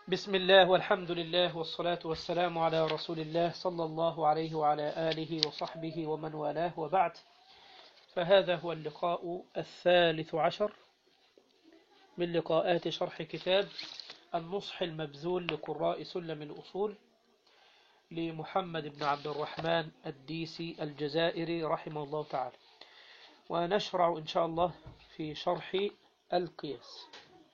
بسم الله والحمد لله والصلاة والسلام على رسول الله صلى الله عليه وعلى آله وصحبه ومن والاه وبعد فهذا هو اللقاء الثالث عشر من لقاءات شرح كتاب النصح المبذول لقراء سلم الأصول لمحمد بن عبد الرحمن الديسي الجزائري رحمه الله تعالى ونشرع إن شاء الله في شرح القياس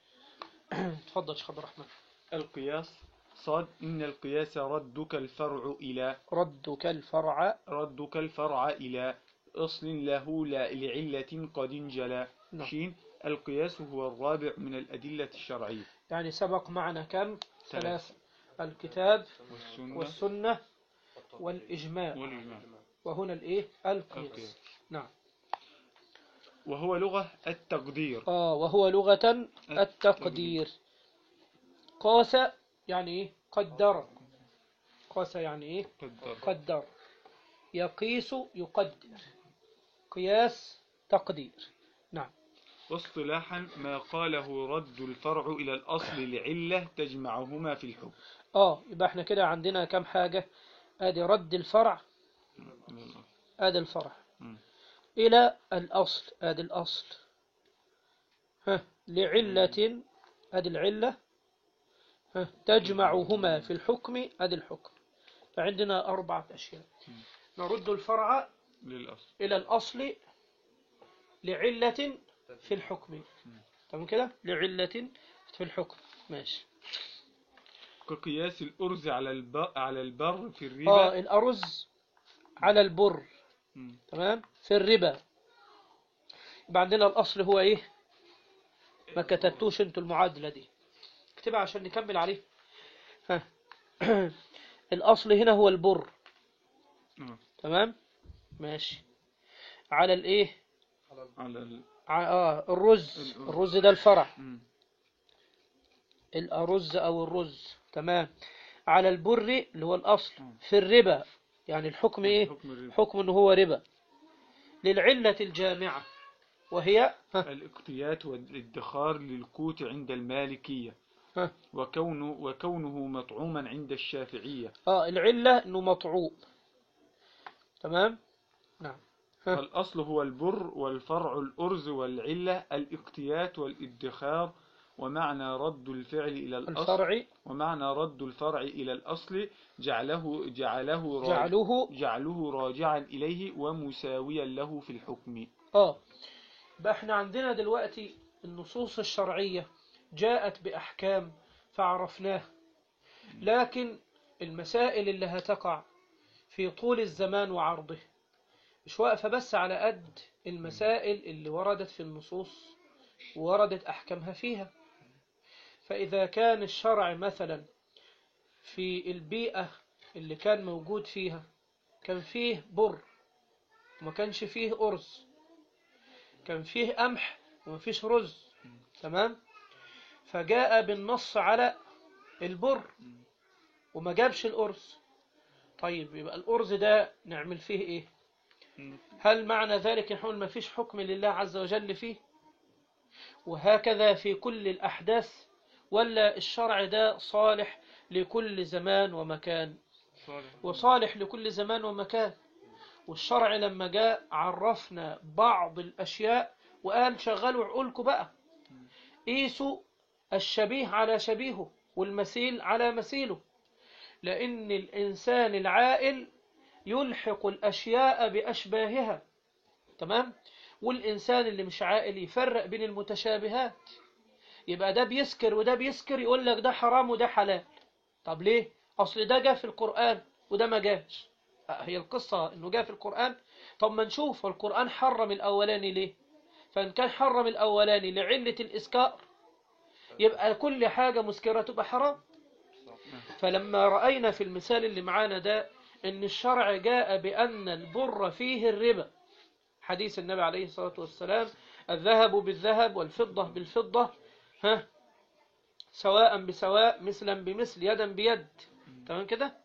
تفضل شيخ عبد الرحمن القياس صاد إن القياس ردك الفرع إلى ردك الفرع ردك الفرع إلى أصل له لا لعلة قد انجلى نعم. شين القياس هو الرابع من الأدلة الشرعية يعني سبق معنا كم ثلاث. ثلاث الكتاب والسنة والسنة والإجماع والإجماع وهنا الإيه القياس القياس. نعم وهو لغة التقدير آه وهو لغة التقدير قاس يعني إيه قدر قاس يعني إيه قدر. قدر يقيس يقدر قياس تقدير نعم واصطلاحا ما قاله رد الفرع إلى الأصل لعلة تجمعهما في الحكم آه يبقى احنا كده عندنا كم حاجة ادي رد الفرع ادي الفرع مم. إلى الأصل ادي الأصل ها لعلة ادي العلة ها تجمعهما في الحكم ادي الحكم فعندنا أربعة أشياء نرد الفرع للأصل إلى الأصل لعلة في الحكم تمام كده لعلة في الحكم ماشي كقياس الأرز على البر, على البر في آه الربا الأرز على البر مم. تمام في الربا يبقى عندنا الأصل هو إيه ما كتبتوش انتوا المعادلة دي اكتبها عشان نكمل عليه ها. الأصل هنا هو البر آه. تمام ماشي على الإيه على ال... ع- آه الرز الأرز. الرز ده الفرع مم. الأرز أو الرز تمام على البر اللي هو الأصل مم. في الربا يعني الحكم إيه حكم الربا حكم إن هو ربا للعلة الجامعة وهي ها الاقتيات والادخار للقوت عند المالكية ها وكونه, وكونه مطعوما عند الشافعية آه العلة إنه مطعوم تمام نعم ها. فالأصل هو البر والفرع الأرز والعلة الاقتيات والادخار ومعنى رد الفعل إلى الأصل الفرع ومعنى رد الفرع إلى الأصل جعله جعله راج- جعلوه جعله راجعا إليه ومساويا له في الحكم آه بقى احنا عندنا دلوقتي النصوص الشرعية جاءت بأحكام فعرفناها لكن المسائل اللي هتقع في طول الزمان وعرضه مش واقفة بس على قد المسائل اللي وردت في النصوص ووردت أحكامها فيها فإذا كان الشرع مثلا في البيئة اللي كان موجود فيها كان فيه بر وما كانش فيه أرز كان فيه قمح وما فيش رز تمام فجاء بالنص على البر وما جابش الأرز طيب يبقى الأرز ده نعمل فيه إيه هل معنى ذلك نقول ما فيش حكم لله عز وجل فيه وهكذا في كل الأحداث ولا الشرع ده صالح لكل زمان ومكان وصالح لكل زمان ومكان والشرع لما جاء عرفنا بعض الأشياء وقال شغلوا عقولكم بقى قيسوا الشبيه على شبيهه والمثيل على مثيله لأن الإنسان العاقل يلحق الأشياء بأشباهها تمام والإنسان اللي مش عاقل يفرق بين المتشابهات يبقى ده بيسكر وده بيسكر يقول لك ده حرام وده حلال طب ليه أصل ده جاء في القرآن وده ما جاش أه، هي القصة إنه جاء في القرآن طب ما نشوف القرآن حرم الأولاني ليه فإن كان حرم الأولاني لعلة الإسكار يبقى كل حاجة مسكرة تبقى حرام فلما رأينا في المثال اللي معانا ده إن الشرع جاء بأن البر فيه الربا حديث النبي عليه الصلاة والسلام الذهب بالذهب والفضة بالفضة ها سواء بسواء مثلا بمثل يدا بيد تمام كده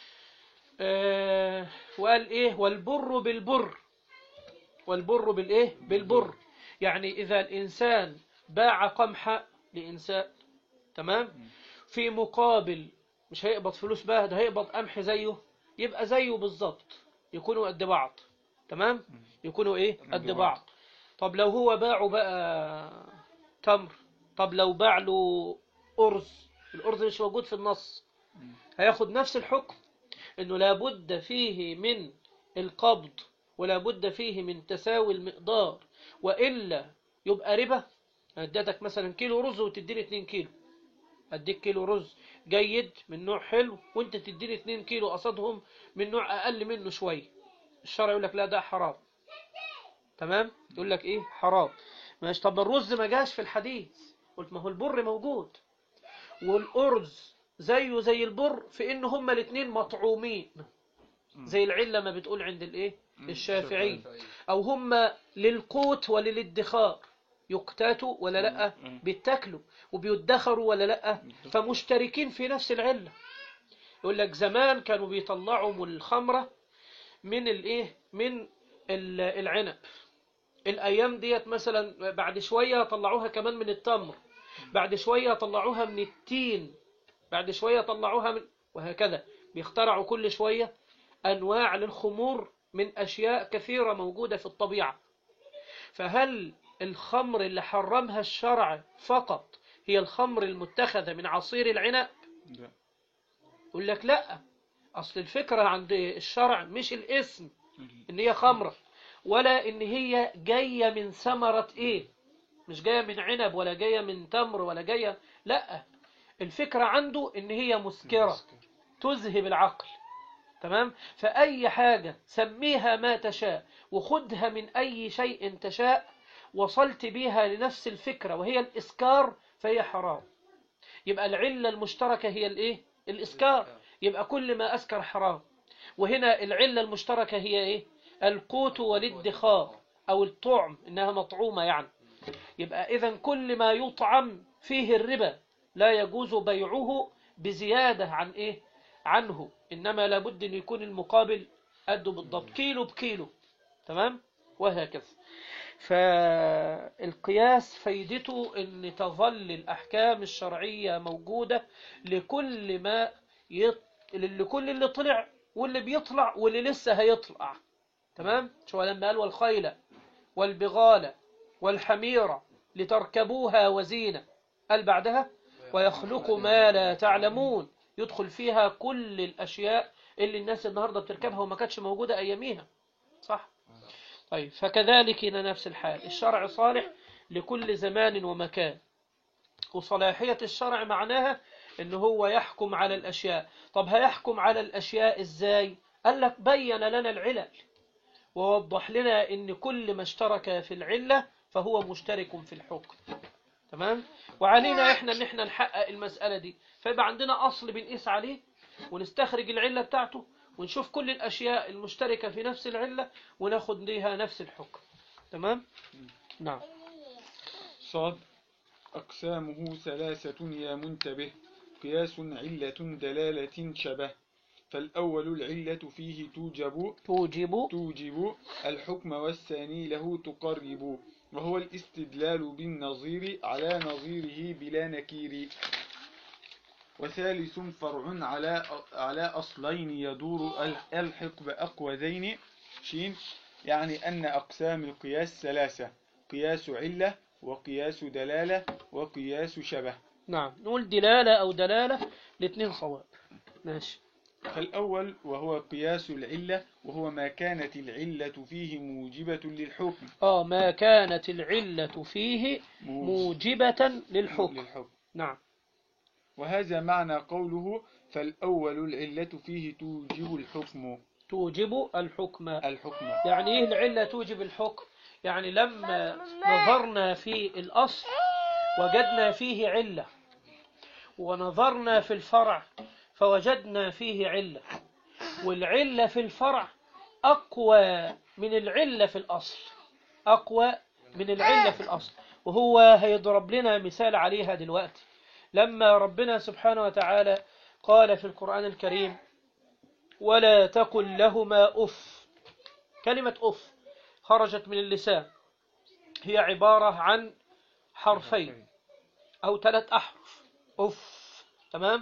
آه وقال ايه والبر بالبر والبر بالايه بالبر يعني اذا الانسان باع قمح لانسان تمام في مقابل مش هيقبض فلوس بقى ده هيقبض قمح زيه يبقى زيه بالظبط يكونوا قد بعض تمام يكونوا ايه قد قد بعض. بعض طب لو هو باعه بقى تمر طب لو باع له أرز الأرز مش موجود في النص هياخد نفس الحكم انه لابد فيه من القبض ولا بد فيه من تساوي المقدار والا يبقى ربا اديتك مثلا كيلو رز وتديني 2 كيلو اديك كيلو رز جيد من نوع حلو وانت تديني 2 كيلو قصادهم من نوع اقل منه شويه الشرع يقول لك لا ده حرام تمام يقول لك ايه حرام ماشي طب الرز ما جاش في الحديث قلت ما هو البر موجود والارز زيه زي البر في ان هما الاثنين مطعومين زي العله ما بتقول عند الايه الشافعي او هما للقوت وللادخار يقتاتوا ولا لا مم. بيتاكلوا وبيدخروا ولا لا فمشتركين في نفس العله يقول لك زمان كانوا بيطلعوا من الخمره من الايه من ال- العنب الايام ديت مثلا بعد شويه طلعوها كمان من التمر بعد شويه طلعوها من التين بعد شويه طلعوها من وهكذا بيخترعوا كل شويه انواع للخمور من اشياء كثيره موجوده في الطبيعه فهل الخمر اللي حرمها الشرع فقط هي الخمر المتخذه من عصير العنب لا. يقول لك لا اصل الفكره عند الشرع مش الاسم ان هي خمره ولا ان هي جايه من ثمره ايه مش جايه من عنب ولا جايه من تمر ولا جايه لا الفكره عنده ان هي مسكره تذهب العقل تمام فأي حاجة سميها ما تشاء وخدها من أي شيء تشاء وصلت بها لنفس الفكرة وهي الإسكار فهي حرام يبقى العلة المشتركة هي الإيه؟ الإسكار يبقى كل ما أسكر حرام وهنا العلة المشتركة هي إيه؟ القوت والادخار أو الطعم إنها مطعومة يعني يبقى إذا كل ما يطعم فيه الربا لا يجوز بيعه بزيادة عن إيه؟ عنه إنما لابد أن يكون المقابل قده بالضبط كيلو بكيلو تمام وهكذا فالقياس فايدته أن تظل الأحكام الشرعية موجودة لكل ما يط... لكل اللي طلع واللي بيطلع واللي لسه هيطلع تمام شو لما قال والخيل والبغال والحميرة لتركبوها وزينة قال بعدها ويخلق ما لا تعلمون يدخل فيها كل الأشياء اللي الناس النهاردة بتركبها وما كانتش موجودة أياميها صح طيب فكذلك هنا نفس الحال الشرع صالح لكل زمان ومكان وصلاحية الشرع معناها ان هو يحكم على الأشياء طب هيحكم على الأشياء إزاي قال لك بين لنا العلل ووضح لنا ان كل ما اشترك في العلة فهو مشترك في الحكم تمام وعلينا احنا ان احنا نحقق المسألة دي فيبقى عندنا اصل بنقيس عليه ونستخرج العلة بتاعته ونشوف كل الاشياء المشتركة في نفس العلة وناخد ليها نفس الحكم تمام نعم صاد أقسامه ثلاثة يا منتبه قياس علة دلالة شبه فالأول العلة فيه توجب توجب توجب الحكم والثاني له تقرب وهو الاستدلال بالنظير على نظيره بلا نكير وثالث فرع على على أصلين يدور ال- الحق بأقوذين شين يعني أن أقسام القياس ثلاثة قياس علة وقياس دلالة وقياس شبه نعم نقول دلالة او دلالة الاثنين صواب ماشي فالأول وهو قياس العلة وهو ما كانت العلة فيه موجبة للحكم اه ما كانت العلة فيه موجبة للحكم للحكم نعم وهذا معنى قوله فالأول العلة فيه توجب الحكم توجب الحكم الحكم يعني ايه العلة توجب الحكم يعني لما نظرنا في الأصل وجدنا فيه علة ونظرنا في الفرع فوجدنا فيه علة والعلة في الفرع أقوى من العلة في الأصل أقوى من العلة في الأصل وهو هيضرب لنا مثال عليها دلوقتي لما ربنا سبحانه وتعالى قال في القرآن الكريم ولا تقل لهما أف كلمة أف خرجت من اللسان هي عبارة عن حرفين أو ثلاث أحرف أف تمام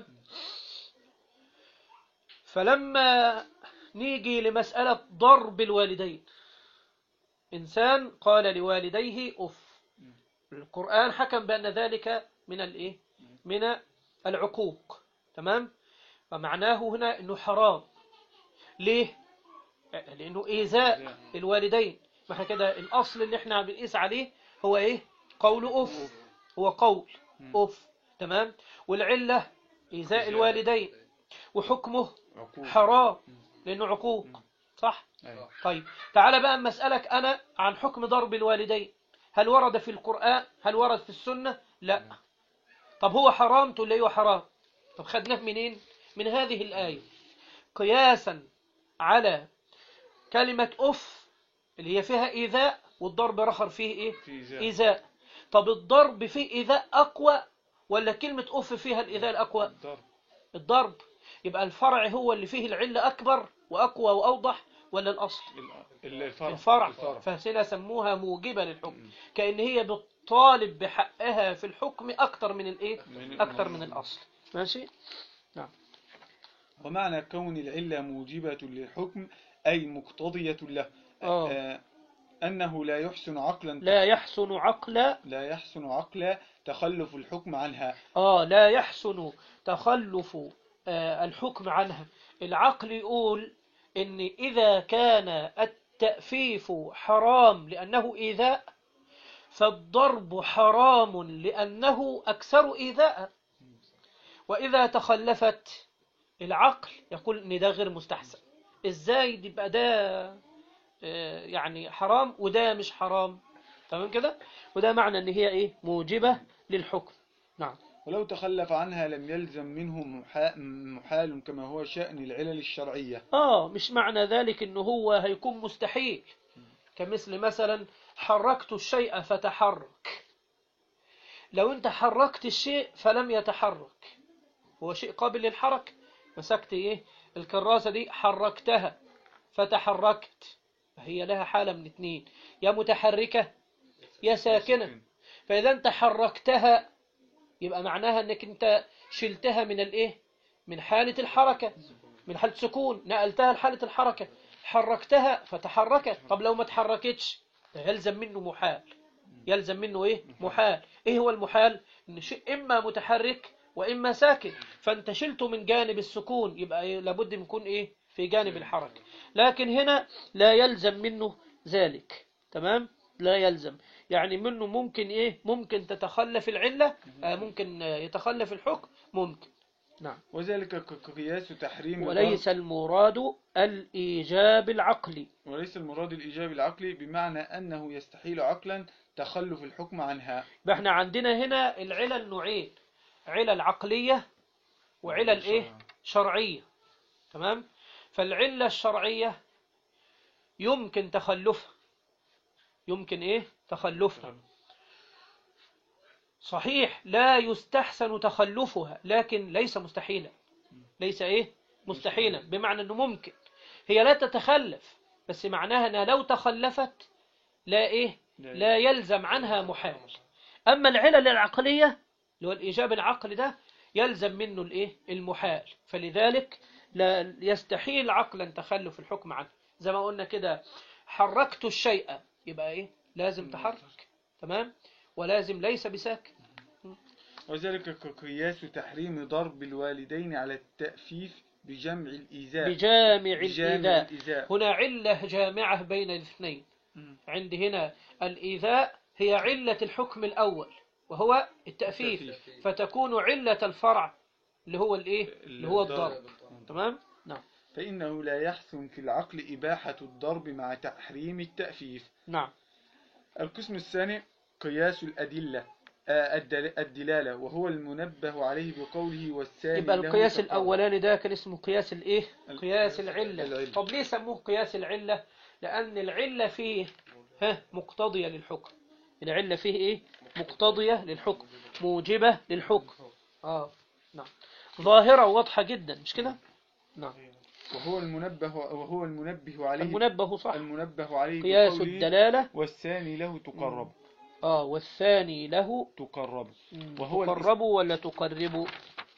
فلما نيجي لمسألة ضرب الوالدين إنسان قال لوالديه أف القرآن حكم بأن ذلك من الإيه؟ من العقوق تمام ومعناه هنا أنه حرام ليه؟ لأنه إيذاء الوالدين ما احنا كده الأصل اللي احنا بنقيس عليه هو إيه؟ قول أف هو قول أف تمام والعلة إيذاء الوالدين وحكمه عقوق حرام لأنه عقوق صح؟ أيوة. طيب تعال بقى أما أسألك أنا عن حكم ضرب الوالدين هل ورد في القرآن هل ورد في السنة لا طب هو حرام تقول لي ايوه حرام طب خدناه منين من هذه الآية قياسا على كلمة أف اللي هي فيها إيذاء والضرب رخر فيه إيه في إيذاء. إيذاء طب الضرب فيه إيذاء أقوى ولا كلمة أف فيها الإيذاء الأقوى الضرب الضرب يبقى الفرع هو اللي فيه العلة أكبر وأقوى وأوضح ولا الأصل ال- الفرع الفرع الفرع فهنا سموها موجبة للحكم كأن هي بتطالب بحقها في الحكم أكتر من الإيه من- أكتر من الأصل ماشي ومعنى كون العلة موجبة للحكم أي مقتضية له آه. آه، أنه لا يحسن عقلا لا يحسن عقلا لا يحسن عقلا تخلف الحكم عنها آه لا يحسن تخلف آه الحكم عنها العقل يقول إن إذا كان التأفيف حرام لأنه إيذاء فالضرب حرام لأنه أكثر إيذاء وإذا تخلفت العقل يقول إن ده غير مستحسن إزاي يبقى ده آه، يعني حرام وده مش حرام تمام كده وده معنى إن هي إيه موجبة للحكم نعم ولو تخلف عنها لم يلزم منه محا- محال كما هو شأن العلل الشرعية آه مش معنى ذلك إنه هو هيكون مستحيل كمثل مثلا حركت الشيء فتحرك لو أنت حركت الشيء فلم يتحرك هو شيء قابل للحركة مسكت إيه الكراسة دي حركتها فتحركت هي لها حالة من اتنين يا متحركة يا ساكنة فإذا أنت حركتها يبقى معناها أنك أنت شلتها من الإيه من حالة الحركة من حالة سكون نقلتها لحالة الحركة حركتها فتحركت طب لو ما تحركتش ده يلزم منه محال يلزم منه ايه محال ايه هو المحال ان شيء اما متحرك واما ساكن فانت شلته من جانب السكون يبقى إيه؟ لابد من يكون ايه في جانب الحركة لكن هنا لا يلزم منه ذلك تمام لا يلزم يعني منه ممكن ايه ممكن تتخلف العلة آه ممكن آه، يتخلف الحكم ممكن نعم وذلك ك- قياس تحريم وليس المراد الإيجاب العقلي الضرب. وليس المراد الإيجاب العقلي بمعنى أنه يستحيل عقلا تخلف الحكم عنها يبقى احنا عندنا هنا العلل نوعين علل عقلية وعلل ايه شرعية تمام فالعلة الشرعية يمكن تخلفها يمكن ايه تخلفها صحيح لا يستحسن تخلفها لكن ليس مستحيلا ليس ايه مستحيلا بمعنى انه ممكن هي لا تتخلف بس معناها انها لو تخلفت لا ايه لا يلزم عنها محال اما العلل العقلية اللي هو الايجاب العقلي ده يلزم منه الايه المحال فلذلك لا يستحيل عقلا تخلف الحكم عنه زي ما قلنا كده حركت الشيء يبقى ايه لازم تحرك تمام ولازم ليس بساكن وذلك كقياس تحريم ضرب الوالدين على التأفيف بجمع الإيذاء بجامع بجامع الإيذاء الإيذاء هنا علة جامعة بين الاثنين مم. عندي هنا الإيذاء هي علة الحكم الأول وهو التأفيف التأفيف. فتكون علة الفرع اللي هو الإيه اللي هو الضرب. الضرب تمام نعم فإنه لا يحسن في العقل إباحة الضرب مع تحريم التأفيف نعم القسم الثاني قياس الأدلة آه، الدل- الدلالة وهو المنبه عليه بقوله والثاني يبقى له القياس تقرب. الأولاني ده كان اسمه قياس الإيه ال- قياس العلة العلة. طب ليه سموه قياس العلة لأن العلة فيه ها مقتضية للحكم العلة فيه إيه مقتضية للحكم موجبة للحكم آه نعم ظاهرة وواضحة جدا مش كده نعم وهو المنبه وهو المنبه عليه المنبه صح المنبه عليه قياس بقوله الدلالة والثاني له تقرب آه والثاني له تقرب مم، وهو تقرب ولا تقرب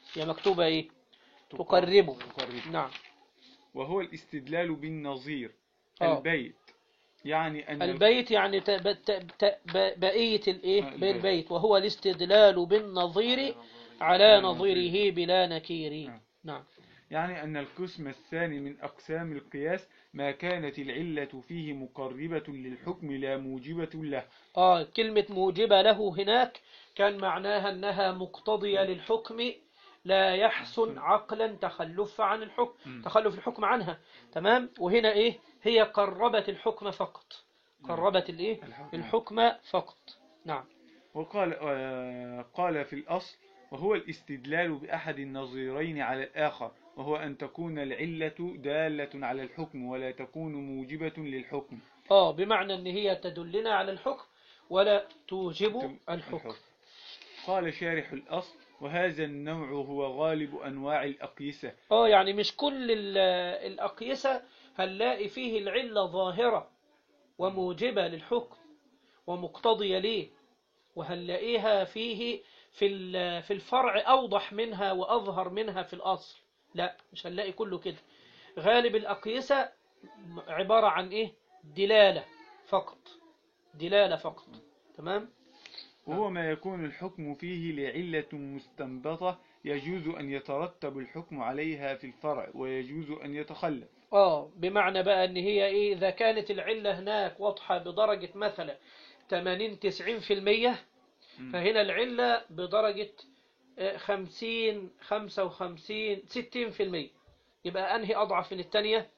هي مكتوبة إيه تقربه تقرب نعم وهو الاستدلال بالنظير آه. البيت يعني أن البيت يعني ت- ب- ت- ت- ب- بقية الإيه آه، البيت. بالبيت وهو الاستدلال بالنظير على نظيره بلا نكير نعم. نعم يعني أن القسم الثاني من أقسام القياس ما كانت العلة فيه مقربة للحكم لا موجبة له آه كلمة موجبة له هناك كان معناها أنها مقتضية للحكم لا يحسن عقلا تخلف عن الحكم مم. تخلف الحكم عنها تمام وهنا إيه هي قربت الحكم فقط قربت الإيه الحكم. الحكم فقط نعم وقال آه، قال في الأصل وهو الاستدلال بأحد النظيرين على الآخر وهو أن تكون العلة دالة على الحكم ولا تكون موجبة للحكم آه بمعنى أن هي تدلنا على الحكم ولا توجب الحكم قال شارح الأصل وهذا النوع هو غالب أنواع الأقيسة اه يعني مش كل ال- الأقيسة هنلاقي فيه العلة ظاهرة وموجبة للحكم ومقتضية ليه وهنلاقيها فيه في ال- في الفرع أوضح منها وأظهر منها في الأصل لا مش هنلاقي كله كده غالب الأقيسة عبارة عن إيه دلالة فقط دلالة فقط تمام وهو ما يكون الحكم فيه لعلة مستنبطة يجوز أن يترتب الحكم عليها في الفرع ويجوز أن يتخلف اه بمعنى بقى ان هي ايه اذا كانت العلة هناك واضحة بدرجة مثلا 80 90 في المية مم. فهنا العلة بدرجة آه، 50 55 60 في المية يبقى انهي اضعف من التانية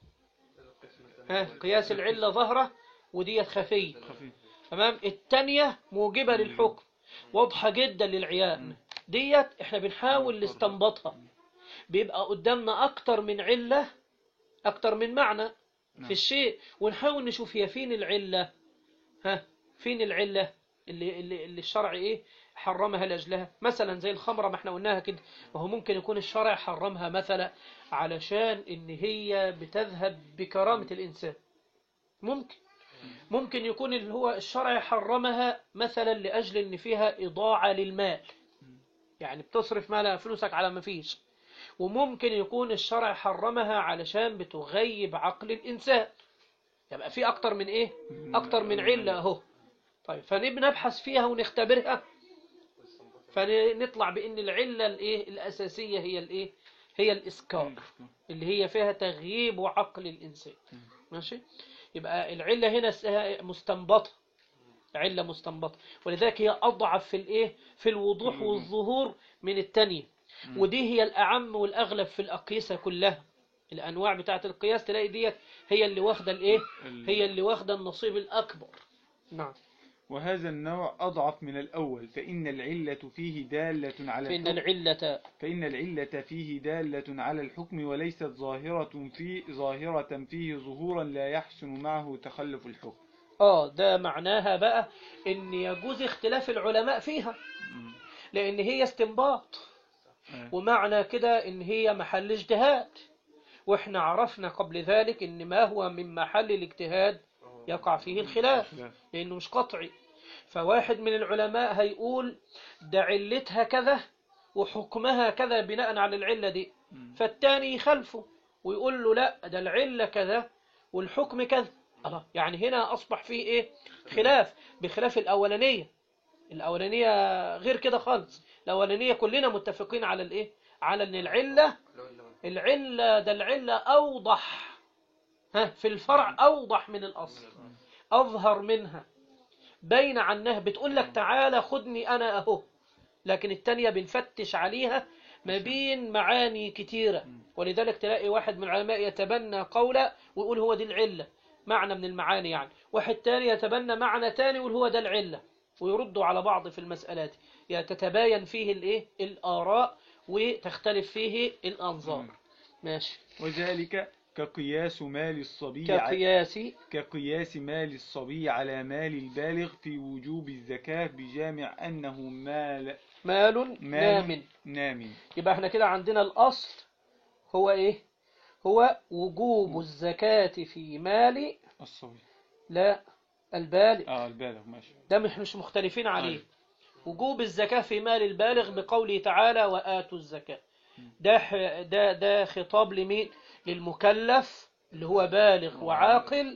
ها قياس العلة ظاهرة وديت خفية خفيف تمام التانية موجبة للحكم واضحة جدا للعيان ديت احنا بنحاول نستنبطها بيبقى قدامنا اكتر من علة اكتر من معنى نعم. في الشيء ونحاول نشوف هي فين العلة ها فين العلة اللي, اللي, اللي الشرع ايه حرمها لاجلها مثلا زي الخمرة ما احنا قلناها كده وهو ممكن يكون الشرع حرمها مثلا علشان ان هي بتذهب بكرامة الانسان ممكن ممكن يكون اللي هو الشرع حرمها مثلا لأجل ان فيها إضاعة للمال يعني بتصرف مالها فلوسك على ما فيش وممكن يكون الشرع حرمها علشان بتغيب عقل الإنسان يبقى في أكتر من إيه أكتر من علة أهو طيب فنبحث فيها ونختبرها فنطلع بأن العلة الإيه الأساسية هي الإيه هي الإسكار اللي هي فيها تغييب عقل الإنسان ماشي يبقى العلة هنا س- مستنبطة علة مستنبطة ولذلك هي أضعف في الإيه في الوضوح مم. والظهور من التانية ودي هي الأعم والأغلب في الأقيسة كلها الأنواع بتاعة القياس تلاقي ديت هي اللي واخدة الإيه ال- هي اللي واخدة النصيب الأكبر نعم وهذا النوع أضعف من الأول فإن العلة فيه دالة على فإن الحكم العلة فإن العلة فيه دالة على الحكم وليست ظاهرة في ظاهرة فيه ظهورا لا يحسن معه تخلف الحكم آه ده معناها بقى إن يجوز اختلاف العلماء فيها مم. لأن هي استنباط آه. ومعنى كده إن هي محل اجتهاد وإحنا عرفنا قبل ذلك إن ما هو من محل الاجتهاد يقع فيه الخلاف خلاف. لأنه مش قطعي فواحد من العلماء هيقول ده علتها كذا وحكمها كذا بناء على العلة دي مم. فالتاني يخالفه ويقول له لا ده العلة كذا والحكم كذا الله يعني هنا أصبح فيه إيه خلاف بخلاف الأولانية الأولانية غير كده خالص الأولانية كلنا متفقين على الإيه على أن العلة العلة ده العلة أوضح ها في الفرع أوضح من الأصل أظهر منها بين عنها بتقول لك تعالى خدني أنا أهو لكن التانية بنفتش عليها ما بين معاني كتيرة ولذلك تلاقي واحد من العلماء يتبنى قولا ويقول هو دي العلة معنى من المعاني يعني واحد تاني يتبنى معنى تاني ويقول هو ده العلة ويردوا على بعض في المسألات يعني تتباين فيه الايه الآراء وتختلف فيه الأنظار ماشي وذلك كقياس مال الصبي ع- كقياس كقياس مال الصبي على مال البالغ في وجوب الزكاة بجامع أنه مال مال مال نام نام يبقى احنا كده عندنا الأصل هو ايه هو وجوب الزكاة في مال الصبي لا البالغ اه البالغ ماشي ده مش مش مختلفين عليه أيوة. وجوب الزكاة في مال البالغ بقوله تعالى وآتوا الزكاة ده ح- ده ده خطاب لمين للمكلف اللي هو بالغ وعاقل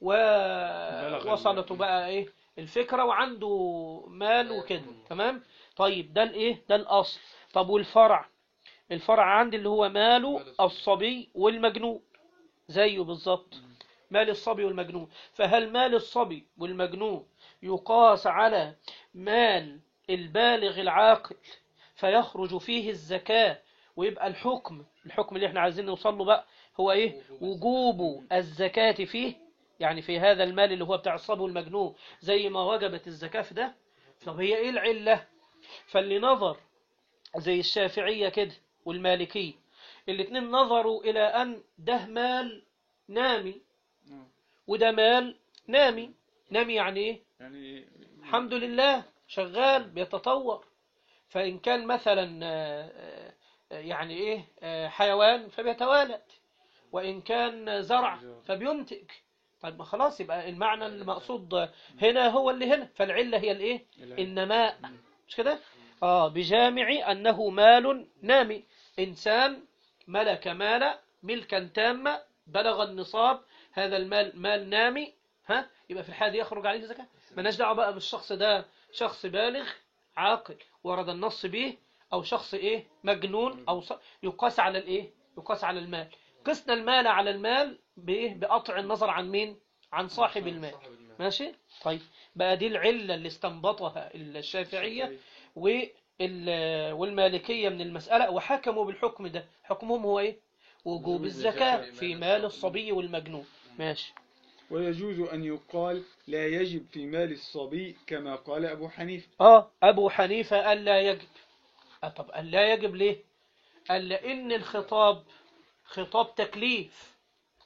ووصلته بقى ايه الفكرة وعنده مال وكده تمام طيب ده الايه ده الاصل طب والفرع الفرع عندي اللي هو ماله الصبي والمجنون زيه بالظبط مال الصبي والمجنون فهل مال الصبي والمجنون يقاس على مال البالغ العاقل فيخرج فيه الزكاة ويبقى الحكم الحكم اللي احنا عايزين نوصل له بقى هو ايه وجوب الزكاة فيه يعني في هذا المال اللي هو بتاع الصبي والمجنون زي ما وجبت الزكاة في ده طب هي ايه العلة فاللي نظر زي الشافعية كده والمالكية الاتنين نظروا إلى أن ده مال نامي نعم. وده مال نامي نامي يعني ايه يعني الحمد لله شغال بيتطور فإن كان مثلا آه، آه، يعني إيه آه، حيوان فبيتوالد وإن كان زرع فبينتج طيب ما خلاص يبقى المعنى المقصود هنا هو اللي هنا فالعلة هي الإيه النماء مش كده آه بجامع أنه مال نامي إنسان ملك مال ملكا تاما بلغ النصاب هذا المال مال نامي ها يبقى في الحالة دي يخرج عليه زكاة مالناش دعوه بقى بالشخص ده شخص بالغ عاقل ورد النص به او شخص ايه مجنون او ص... يقاس على الايه يقاس على المال قسنا المال على المال بايه بقطع النظر عن مين عن صاحب المال ماشي طيب بقى دي العله اللي استنبطها الشافعيه وال- والمالكيه من المساله وحكموا بالحكم ده حكمهم هو ايه وجوب الزكاه في مال الصبي والمجنون ماشي ويجوز أن يقال لا يجب في مال الصبي كما قال أبو حنيفة اه ابو حنيفة قال لا يجب آه طب قال لا يجب ليه قال لان الخطاب خطاب تكليف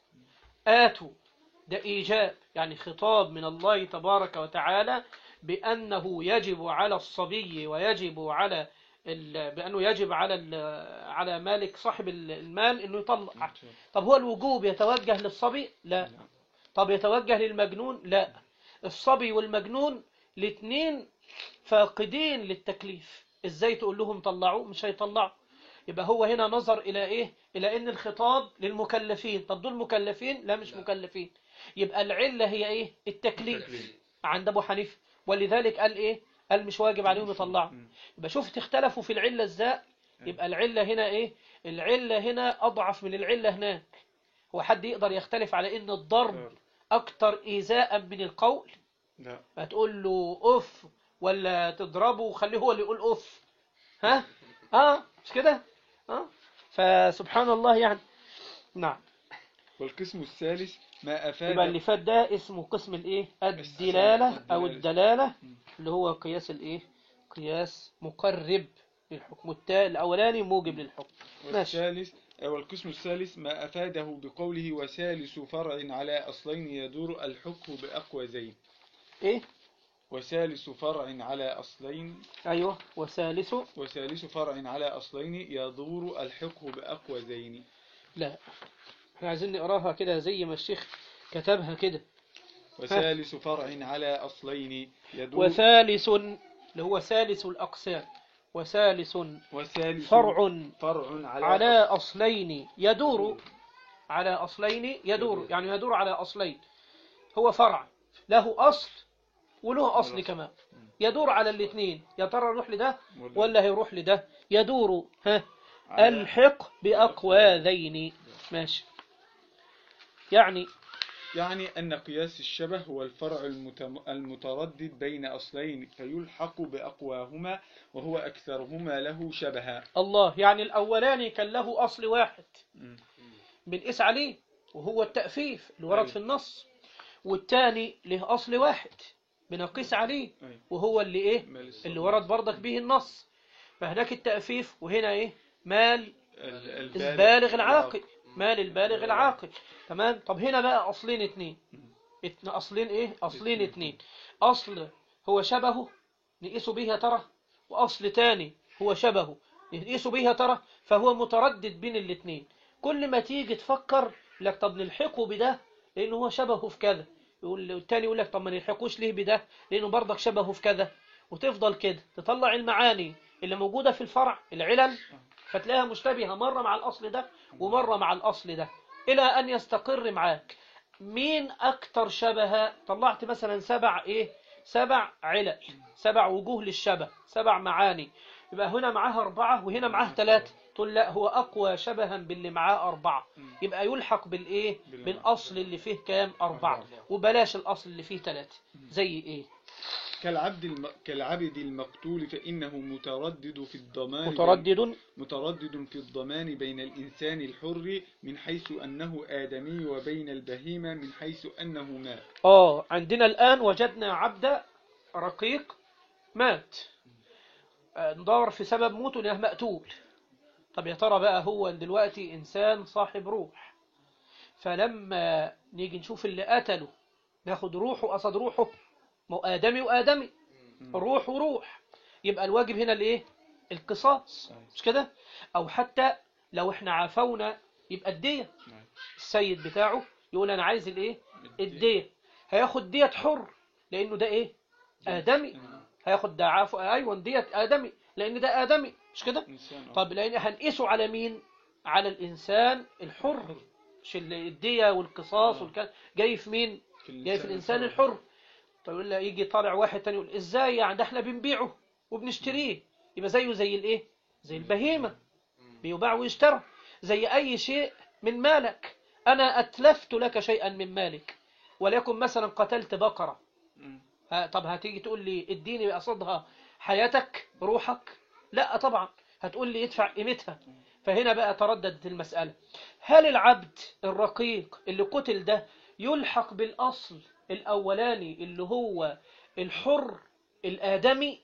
اتوا ده ايجاب يعني خطاب من الله تبارك وتعالى بانه يجب على الصبي ويجب على ال... بانه يجب على ال... على مالك صاحب المال انه يطلع طب هو الوجوب يتوجه للصبي لا طب يتوجه للمجنون لا الصبي والمجنون الاثنين فاقدين للتكليف ازاي تقول لهم طلعوا مش هيطلعوا يبقى هو هنا نظر الى ايه الى ان الخطاب للمكلفين طب دول مكلفين لا مش مكلفين يبقى العلة هي ايه التكليف عند ابو حنيفه ولذلك قال ايه قال مش واجب عليهم يطلعوا يبقى شفت اختلفوا في العلة ازاي يبقى العلة هنا ايه العلة هنا اضعف من العلة هناك هو حد يقدر يختلف على ان الضرب اكتر ايذاء من القول لا هتقول له اف ولا تضربه وخليه هو اللي يقول اف ها اه مش كده اه فسبحان الله يعني نعم والقسم الثالث ما يبقى أفاد اللي فات ده اسمه قسم الايه الدلالة او الدلالة اللي هو قياس الايه قياس مقرب للحكم والتا الاولاني موجب للحكم ماشي والثالث والقسم الثالث ما أفاده بقوله وثالث فرع على أصلين يدور الحكم بأقوى زين ايه وثالث فرع على أصلين ايوه وثالث وثالث فرع على أصلين يدور الحكم بأقوى زين لا احنا عايزين نقراها كده زي ما الشيخ كتبها كده وثالث فرع على أصلين يدور وثالث اللي هو ثالث الأقسام وثالث وثالث فرع فرع على, على أصلين يدور على أصلين يدور يعني يدور على أصلين هو فرع له أصل وله أصل كمان يدور على الاثنين يا ترى يروح لده ولا هيروح لده يدور ها على- الحق بأقوى ذين ماشي يعني يعني أن قياس الشبه هو الفرع المتم- المتردد بين أصلين فيلحق بأقواهما وهو أكثرهما له شبها الله يعني الأولاني كان له أصل واحد مم. بنقيس عليه وهو التأفيف اللي ورد أيوة. في النص والتاني له أصل واحد بنقيس عليه أيوة. وهو اللي إيه مال الصبي. اللي ورد برضك به النص فهناك التأفيف وهنا إيه مال ال- البالغ العاقل مال البالغ العاقل تمام طب هنا بقى أصلين اتنين اتن أصلين إيه أصلين اتنين أصل هو شبهه نقيسه به يا ترى وأصل تاني هو شبهه نقيسه به يا ترى فهو متردد بين الاتنين كل ما تيجي تفكر لك طب نلحقه بده لأنه هو شبهه في كذا يقول التاني يقول لك طب ما نلحقوش ليه بده لأنه برضك شبهه في كذا وتفضل كده تطلع المعاني اللي موجودة في الفرع العلل فتلاقيها مشتبهة مرة مع الأصل ده ومرة مع الأصل ده إلى أن يستقر معاك مين أكتر شبه طلعت مثلا سبع إيه سبع علل سبع وجوه للشبه سبع معاني يبقى هنا معاها أربعة وهنا معاها ثلاثة تقول لا هو أقوى شبها باللي معاه أربعة يبقى يلحق بالإيه بالأصل اللي فيه كام أربعة وبلاش الأصل اللي فيه ثلاثة زي إيه كالعبد الم... كالعبد المقتول فإنه متردد في الضمان متردد متردد في الضمان بين الإنسان الحر من حيث أنه آدمي وبين البهيمة من حيث أنه ماء آه عندنا الآن وجدنا عبد رقيق مات آه، ندور في سبب موته لأنه مقتول طب يا ترى بقى هو دلوقتي إنسان صاحب روح فلما نيجي نشوف اللي قتله ناخد روحه قصد روحه ما هو آدمي وآدمي روح وروح يبقى الواجب هنا الإيه القصاص مش كده أو حتى لو احنا عافونا يبقى الدية السيد بتاعه يقول أنا عايز الإيه الدية هياخد دية حر لأنه ده إيه آدمي هياخد ده عفو أيوة دية آدمي لأن ده آدمي مش كده إنسان طب لأن هنقيسه على مين على الإنسان الحر مش ال- الدية والقصاص والكلام جاي في مين جاي في الإنسان الحر طب يقول له يجي طالع واحد تاني يقول إزاي يعني ده احنا بنبيعه وبنشتريه يبقى زيه زي الإيه زي البهيمة بيباع ويشترى زي أي شيء من مالك أنا أتلفت لك شيئا من مالك وليكن مثلا قتلت بقرة مم. ها طب هتيجي تقول لي اديني قصدها حياتك روحك لا طبعا هتقول لي ادفع قيمتها فهنا بقى ترددت المسألة هل العبد الرقيق اللي قتل ده يلحق بالأصل الأولاني اللي هو الحر الآدمي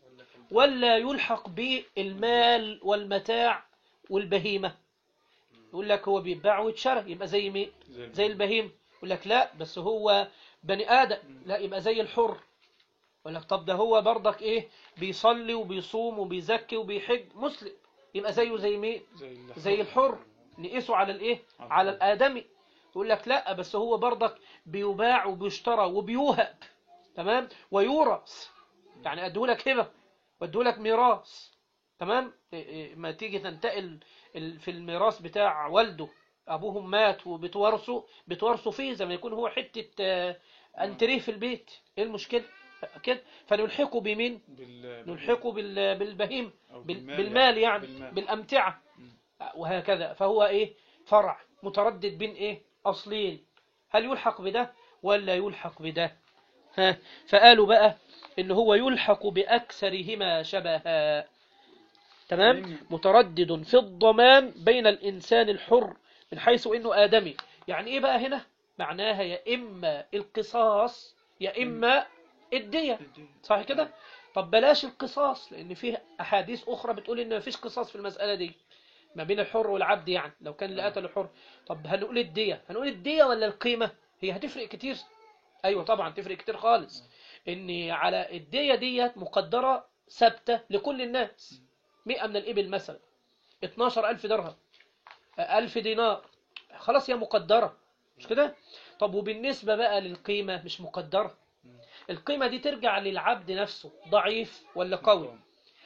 ولا يلحق بالمال والمتاع والبهيمة يقول لك هو بيتباع ويتشرى يبقى زي مين زي زي البهيم يقول لك لا بس هو بني آدم لا يبقى زي الحر يقول لك طب ده هو برضك ايه بيصلي وبيصوم وبيزكي وبيحج مسلم يبقى زيه زي مين زي الحر. زي الحر نقيسه على الايه على الآدمي يقول لك لا بس هو برضك بيباع وبيشترى وبيوهب تمام ويورث يعني ادولك هبه وادولك ميراث تمام إيه إيه ما تيجي تنتقل ال- في الميراث بتاع والده ابوهم مات وبتورثوا بتورثوا فيه زي ما يكون هو حته آه، انتريه في البيت ايه المشكله كده فنلحقه بمين بال... نلحقه بال- بالبهيم أو بال- بالمال بالمال يعني بالمال. بالامتعه وهكذا فهو ايه فرع متردد بين ايه اصلين هل يلحق بده ولا يلحق بده ها فقالوا بقى ان هو يلحق باكثرهما شبها تمام تمام. متردد في الضمان بين الانسان الحر من حيث انه ادمي يعني ايه بقى هنا معناها يا اما القصاص يا اما الديه صح كده طب بلاش القصاص لان فيه احاديث اخرى بتقول ان مفيش قصاص في المساله دي ما بين الحر والعبد يعني لو كان اللي قتل حر طب هنقول الديه هنقول الديه ولا القيمه هي هتفرق كتير ايوه طبعا تفرق كتير خالص ان على الديه ديت مقدره ثابته لكل الناس 100 من الابل مثلا 12000 درهم 1000 دينار خلاص هي مقدره مش كده طب وبالنسبه بقى للقيمه مش مقدره القيمه دي ترجع للعبد نفسه ضعيف ولا قوي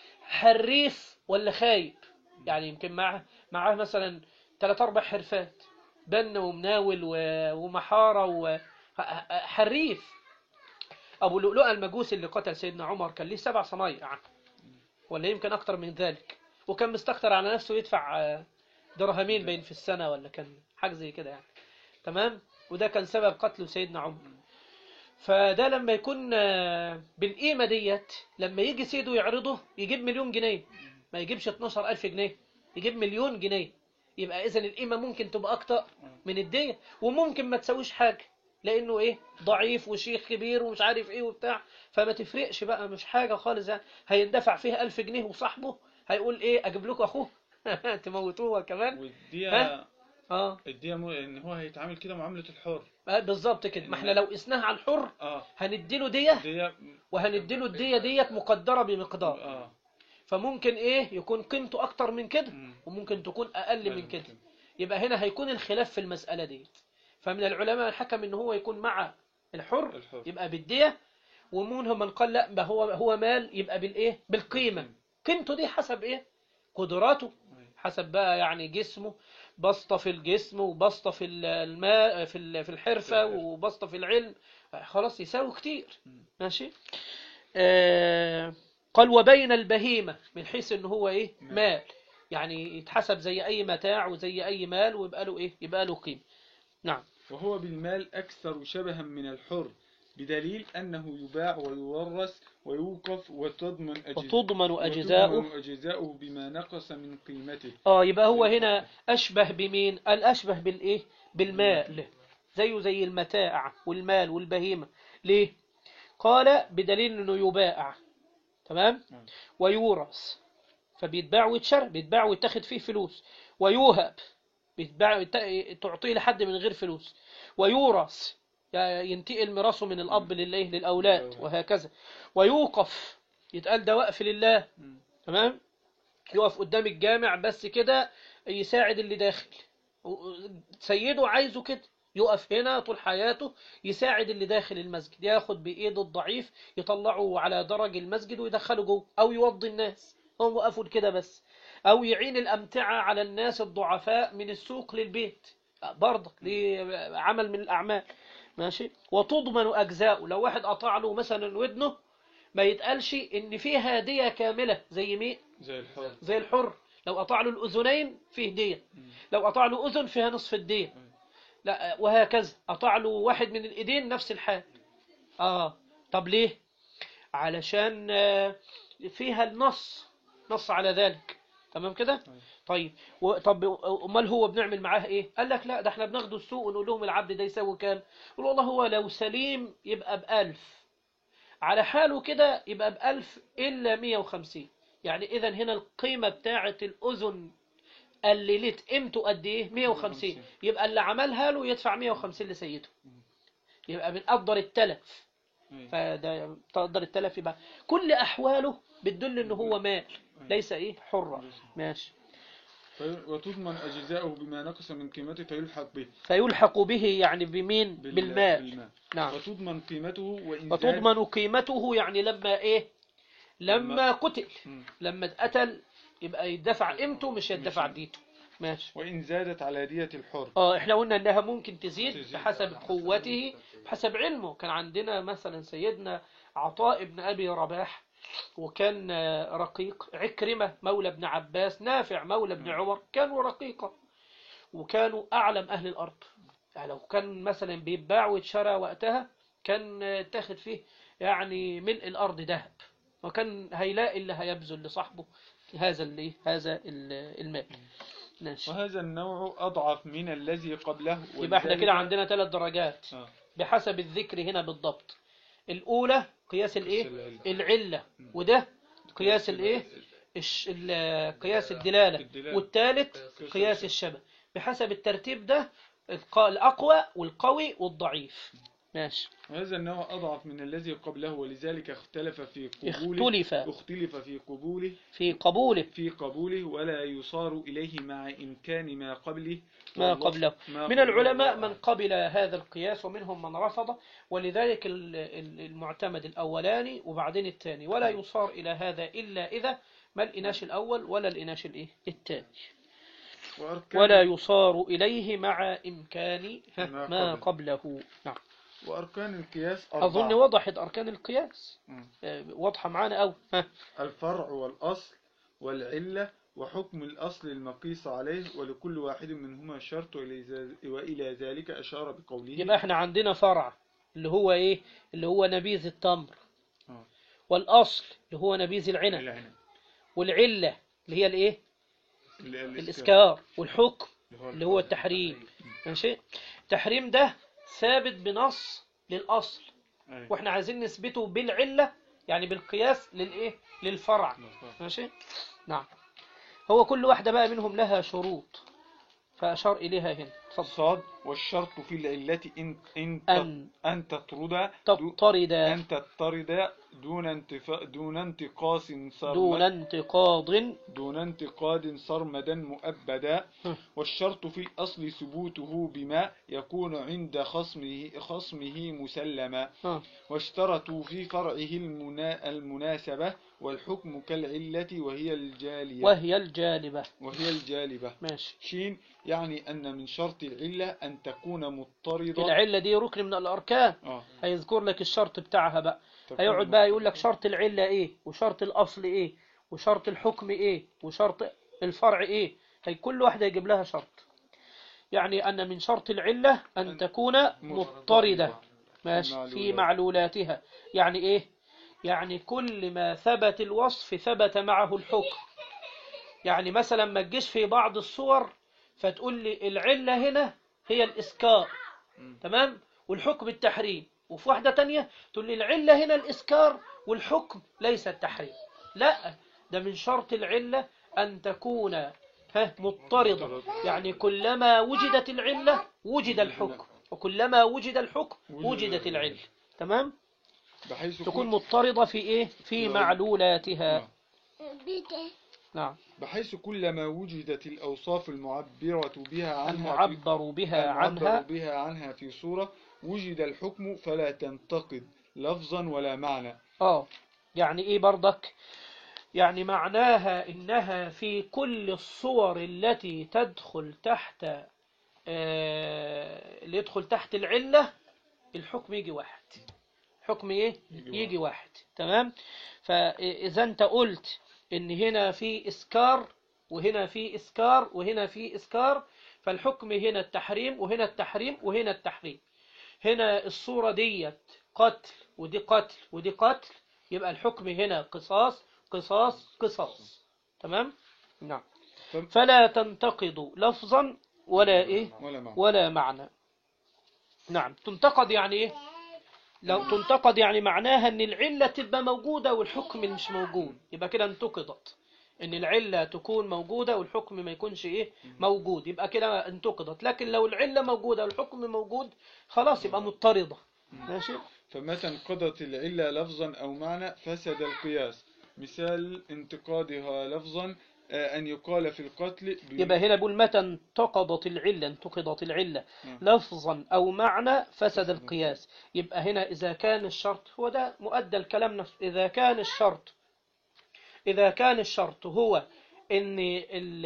حريف ولا خايب يعني يمكن معاه معاه مثلا ثلاث اربع حرفات بن ومناول و- ومحاره وحريف ابو لؤلؤه المجوسي اللي قتل سيدنا عمر كان ليه سبع صنايع ولا يمكن اكتر من ذلك وكان مستكتر على نفسه يدفع آه، درهمين بين في السنه ولا كان حاجه زي كده يعني تمام وده كان سبب قتله سيدنا عمر فده لما يكون آه، بالقيمة ديت لما يجي سيده يعرضه يجيب مليون جنيه ما يجيبش 12000 جنيه يجيب مليون جنيه يبقى إذا القيمة ممكن تبقى أكتر من الدية وممكن ما تسويش حاجة لأنه إيه ضعيف وشيخ كبير ومش عارف إيه وبتاع فما تفرقش بقى مش حاجة خالص يعني هيندفع فيها 1000 جنيه وصاحبه هيقول إيه أجيب لكم أخوه تموتوه كمان والدية ها؟ اه الدية مو... ان هو هيتعامل كده معاملة الحر آه، بالظبط كده ما احنا لو قسناها على الحر اه هنديله دية دية وهنديله الدية ديت مقدرة بمقدار اه فممكن ايه يكون قيمته اكتر من كده مم. وممكن تكون اقل من كده يبقى هنا هيكون الخلاف في المسألة دي فمن العلماء الحكم ان هو يكون مع الحر الحر. يبقى بالدية ومنهم من قال لا ما هو هو مال يبقى بالايه بالقيمة قيمته دي حسب ايه قدراته حسب بقى يعني جسمه بسطة في الجسم وبسطة في ال- الماء في ال- في الحرفة الحرفة. وبسطة في العلم خلاص يساوي كتير مم. ماشي آه قال وبين البهيمة من حيث ان هو ايه مال. مال يعني يتحسب زي اي متاع وزي اي مال ويبقى له ايه يبقى له قيمة نعم وهو بالمال أكثر شبها من الحر بدليل أنه يباع ويورث ويوقف وتضمن أجز- وتضمن أجزاؤه وتضمن أجزاؤه بما نقص من قيمته اه يبقى هو هنا أشبه بمين الأشبه بالإيه بالمال زيه زي المتاع والمال والبهيمة ليه قال بدليل أنه يباع تمام نعم. ويورث فبيتباع ويتشرى بيتباع ويتاخد فيه فلوس ويوهب بيتباع ويت- تعطيه لحد من غير فلوس ويورث يعني ينتقل ميراثه من الأب للإيه للأولاد وهكذا ويوقف يتقال ده وقف لله مم. تمام يقف قدام الجامع بس كده يساعد اللي داخل سيده عايزه كده يقف هنا طول حياته يساعد اللي داخل المسجد ياخد بإيد الضعيف يطلعه على درج المسجد ويدخله جوه أو يوضي الناس هم وقفوا كده بس أو يعين الأمتعة على الناس الضعفاء من السوق للبيت برضك ليه عمل من الأعمال ماشي وتضمن أجزاء لو واحد قطع له مثلا ودنه ما يتقالش إن فيه هدية كاملة زي مين زي الحر زي الحر لو قطع له الأذنين فيه دية مم. لو قطع له أذن فيها نصف الدية لا وهكذا قطع له واحد من الإيدين نفس الحال آه طب ليه علشان آه، فيها النص نص على ذلك تمام كده طيب و- طب امال هو بنعمل معاه ايه قال لك لا ده احنا بناخده السوق ونقول لهم العبد ده يساوي كام يقول والله هو لو سليم يبقى بألف على حاله كده يبقى بألف إلا 150 يعني إذا هنا القيمة بتاعة الأذن قللت قيمته قد إيه 150 150. يبقى اللي عملها له يدفع 150 لسيده يبقى بنقدر التلف أي. فده تقدر التلف يبقى كل أحواله بتدل إن هو مال ليس إيه حرة ماشي في- وتضمن أجزاؤه بما نقص من قيمته فيلحق به فيلحق به يعني بمين بال- بالمال بالمال. نعم وتضمن قيمته وإن زاد- وتضمن قيمته يعني لما إيه لما قتل مم. لما اتقتل يبقى يدفع قيمته مش يدفع مش- ديته ماشي وإن زادت على دية الحر اه احنا قلنا انها ممكن تزيد تزيد. بحسب قوته بحسب علمه كان عندنا مثلا سيدنا عطاء بن ابي رباح وكان آه، رقيق عكرمة مولى ابن عباس نافع مولى ابن عمر كانوا رقيقا وكانوا اعلم اهل الارض يعني لو كان مثلا بيتباع ويتشرى وقتها كان آه، تاخد فيه يعني ملء الارض ذهب وكان هيلاقي اللي هيبذل لصاحبه هذا اللي هذا ال- المال ماشي وهذا النوع أضعف من الذي قبله يبقى احنا ولذلك- كده عندنا ثلاث درجات آه. بحسب الذكر هنا بالضبط الأولى قياس الايه العلة. العلة وده قياس الايه الش- ال- قياس الدلالة الدلالة. والثالث قياس الشبه بحسب الترتيب ده الق- الأقوى والقوي والضعيف ماشي وهذا النوع أضعف من الذي قبله ولذلك اختلف في قبوله اختلف اختلف في قبوله في قبوله في قبوله ولا يصار إليه مع إمكان ما قبله ما والله- قبله ما من قبله العلماء والله من قبل هذا القياس ومنهم من رفض ولذلك ال- ال- المعتمد الأولاني وبعدين الثاني ولا يصار إلى هذا إلا إذا ما الإناش الأول ولا الإناش الإيه الثاني وأركان, ولا يصار إليه مع إمكان ها، ما ما قبله. قبله نعم وأركان القياس أربعة أظن وضحت أركان القياس مم. آه، واضحة معانا أو ها الفرع والأصل والعلة وحكم الأصل المقيس عليه ولكل واحد منهما شرط وإلى ذا- وإلى ذلك أشار بقوله يبقى احنا عندنا فرع اللي هو إيه اللي هو نبيذ التمر آه. والأصل اللي هو نبيذ العنب العنب. والعلة اللي هي الإيه ال- الإسكار. الإسكار والحكم اللي اللي هو التحريم ماشي التحريم ده ثابت بنص للأصل أي. واحنا عايزين نثبته بالعلة يعني بالقياس للإيه للفرع ماشي نعم هو كل واحدة بقى منهم لها شروط فأشار إليها هنا اتفضل صاد والشرط في العلة إن إن أن أن تطرد دو- تضطرد أن تضطرد دون انتفا دون انتقاص دون صرمد انتقاض دون انتقاد صرمدا مؤبدا هم. والشرط في الأصل ثبوته بما يكون عند خصمه خصمه مسلما آه. واشترطوا في فرعه المنا المناسبة والحكم كالعلة وهي الجالية وهي الجالبة وهي الجالبة ماشي شين يعني أن من شرط العلة أن تكون مضطردة العلة دي ركن من الأركان آه. هيذكر لك الشرط بتاعها بقى تكون هيقعد بقى يقول لك شرط العلة ايه وشرط الأصل ايه وشرط الحكم ايه وشرط الفرع ايه هي كل واحدة يجيب لها شرط يعني أن من شرط العلة أن تكون مضطردة ماشي في معلولات. معلولاتها يعني ايه يعني كل ما ثبت الوصف ثبت معه الحكم يعني مثلا ما تجيش في بعض الصور فتقول لي العلة هنا هي الإسكار تمام والحكم التحريم وفي واحدة تانية تقول لي العلة هنا الإسكار والحكم ليس التحريم لا ده من شرط العلة أن تكون ها مضطردة يعني كلما وجدت العلة وجد الحكم وكلما وجد الحكم وجدت العلة تمام بحيث تكون كل مضطردة في إيه في نعم. معلولاتها نعم. نعم بحيث كلما وجدت الأوصاف المعبرة بها عنها في- المعبر بها المعبر عنها بها عنها في صورة وجد الحكم فلا تنتقد لفظا ولا معنى اه يعني ايه برضك يعني معناها انها في كل الصور التي تدخل تحت آه اللي يدخل تحت العلة الحكم يجي واحد حكم ايه يجي يجي واحد تمام فاذا انت قلت ان هنا في اسكار وهنا في اسكار وهنا في اسكار فالحكم هنا التحريم وهنا التحريم وهنا التحريم هنا الصورة ديت قتل ودي قتل ودي قتل يبقى الحكم هنا قصاص قصاص قصاص تمام نعم فم- فلا تنتقض لفظا ولا ايه ولا معنى ولا معنى نعم تنتقد يعني ايه لو تنتقد يعني معناها ان العلة تبقى موجودة والحكم مش موجود يبقى كده انتقدت ان العلة تكون موجودة والحكم ما يكونش ايه موجود يبقى كده انتقدت لكن لو العلة موجودة والحكم موجود خلاص يبقى مضطردة ماشي فمتى انقضت العلة لفظا أو معنى فسد القياس مثال انتقادها لفظا آه، أن يقال في القتل ب- يبقى هنا بيقول متى انتقضت العلة انتقضت العلة نعم. لفظا أو معنى فسد القياس يبقى هنا إذا كان الشرط هو ده مؤدى الكلام نفسه إذا كان الشرط إذا كان الشرط هو إن ال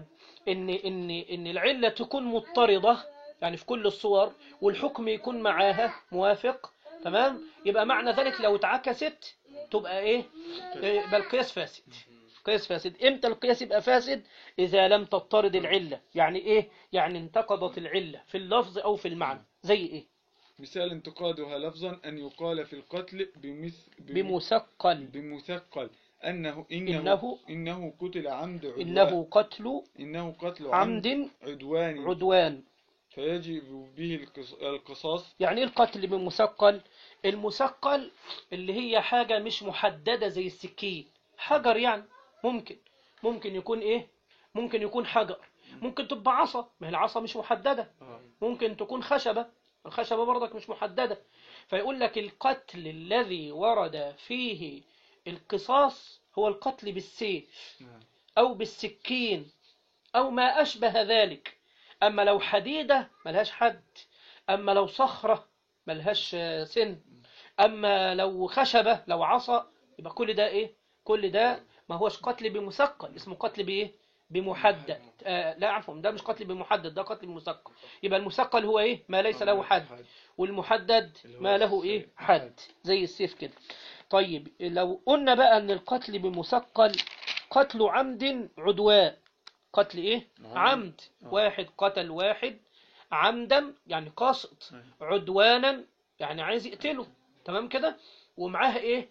إن إن إن العلة تكون مضطردة يعني في كل الصور والحكم يكون معاها موافق تمام يبقى معنى ذلك لو اتعكست تبقى إيه يبقى القياس فاسد قياس فاسد امتى القياس يبقى فاسد اذا لم تضطرد العله يعني ايه يعني انتقضت العله في اللفظ او في المعنى زي ايه مثال انتقادها لفظا أن يقال في القتل بمث بم- بمثقل بمثقل أنه إنه إنه- إنه قتل عمد عدوان انه قتل إنه قتل عمد عمد عدوان عدوان فيجب به القص- القصاص يعني ايه القتل بمثقل المثقل اللي هي حاجه مش محدده زي السكين حجر يعني ممكن ممكن يكون ايه ممكن يكون حجر ممكن تبقى عصا ما هي العصا مش محدده ممكن تكون خشبة الخشبة برضك مش محددة فيقول لك القتل الذي ورد فيه القصاص هو القتل بالسيف نعم. أو بالسكين أو ما أشبه ذلك أما لو حديدة ملهاش حد أما لو صخرة ملهاش آه، سن أما لو خشبة لو عصا يبقى كل ده إيه كل ده ما هوش قتل بمثقل اسمه قتل بإيه بمحدد آه لا عفوا ده مش قتل بمحدد ده قتل بمثقل يبقى المثقل هو ايه ما ليس له حد والمحدد ما له ايه حد زي السيف كده طيب لو قلنا بقى ان القتل بمثقل قتل عمد عدوان قتل ايه عمد. عمد واحد قتل واحد عمدا يعني قصد عدوانا يعني عايز يقتله تمام كده ومعاه ايه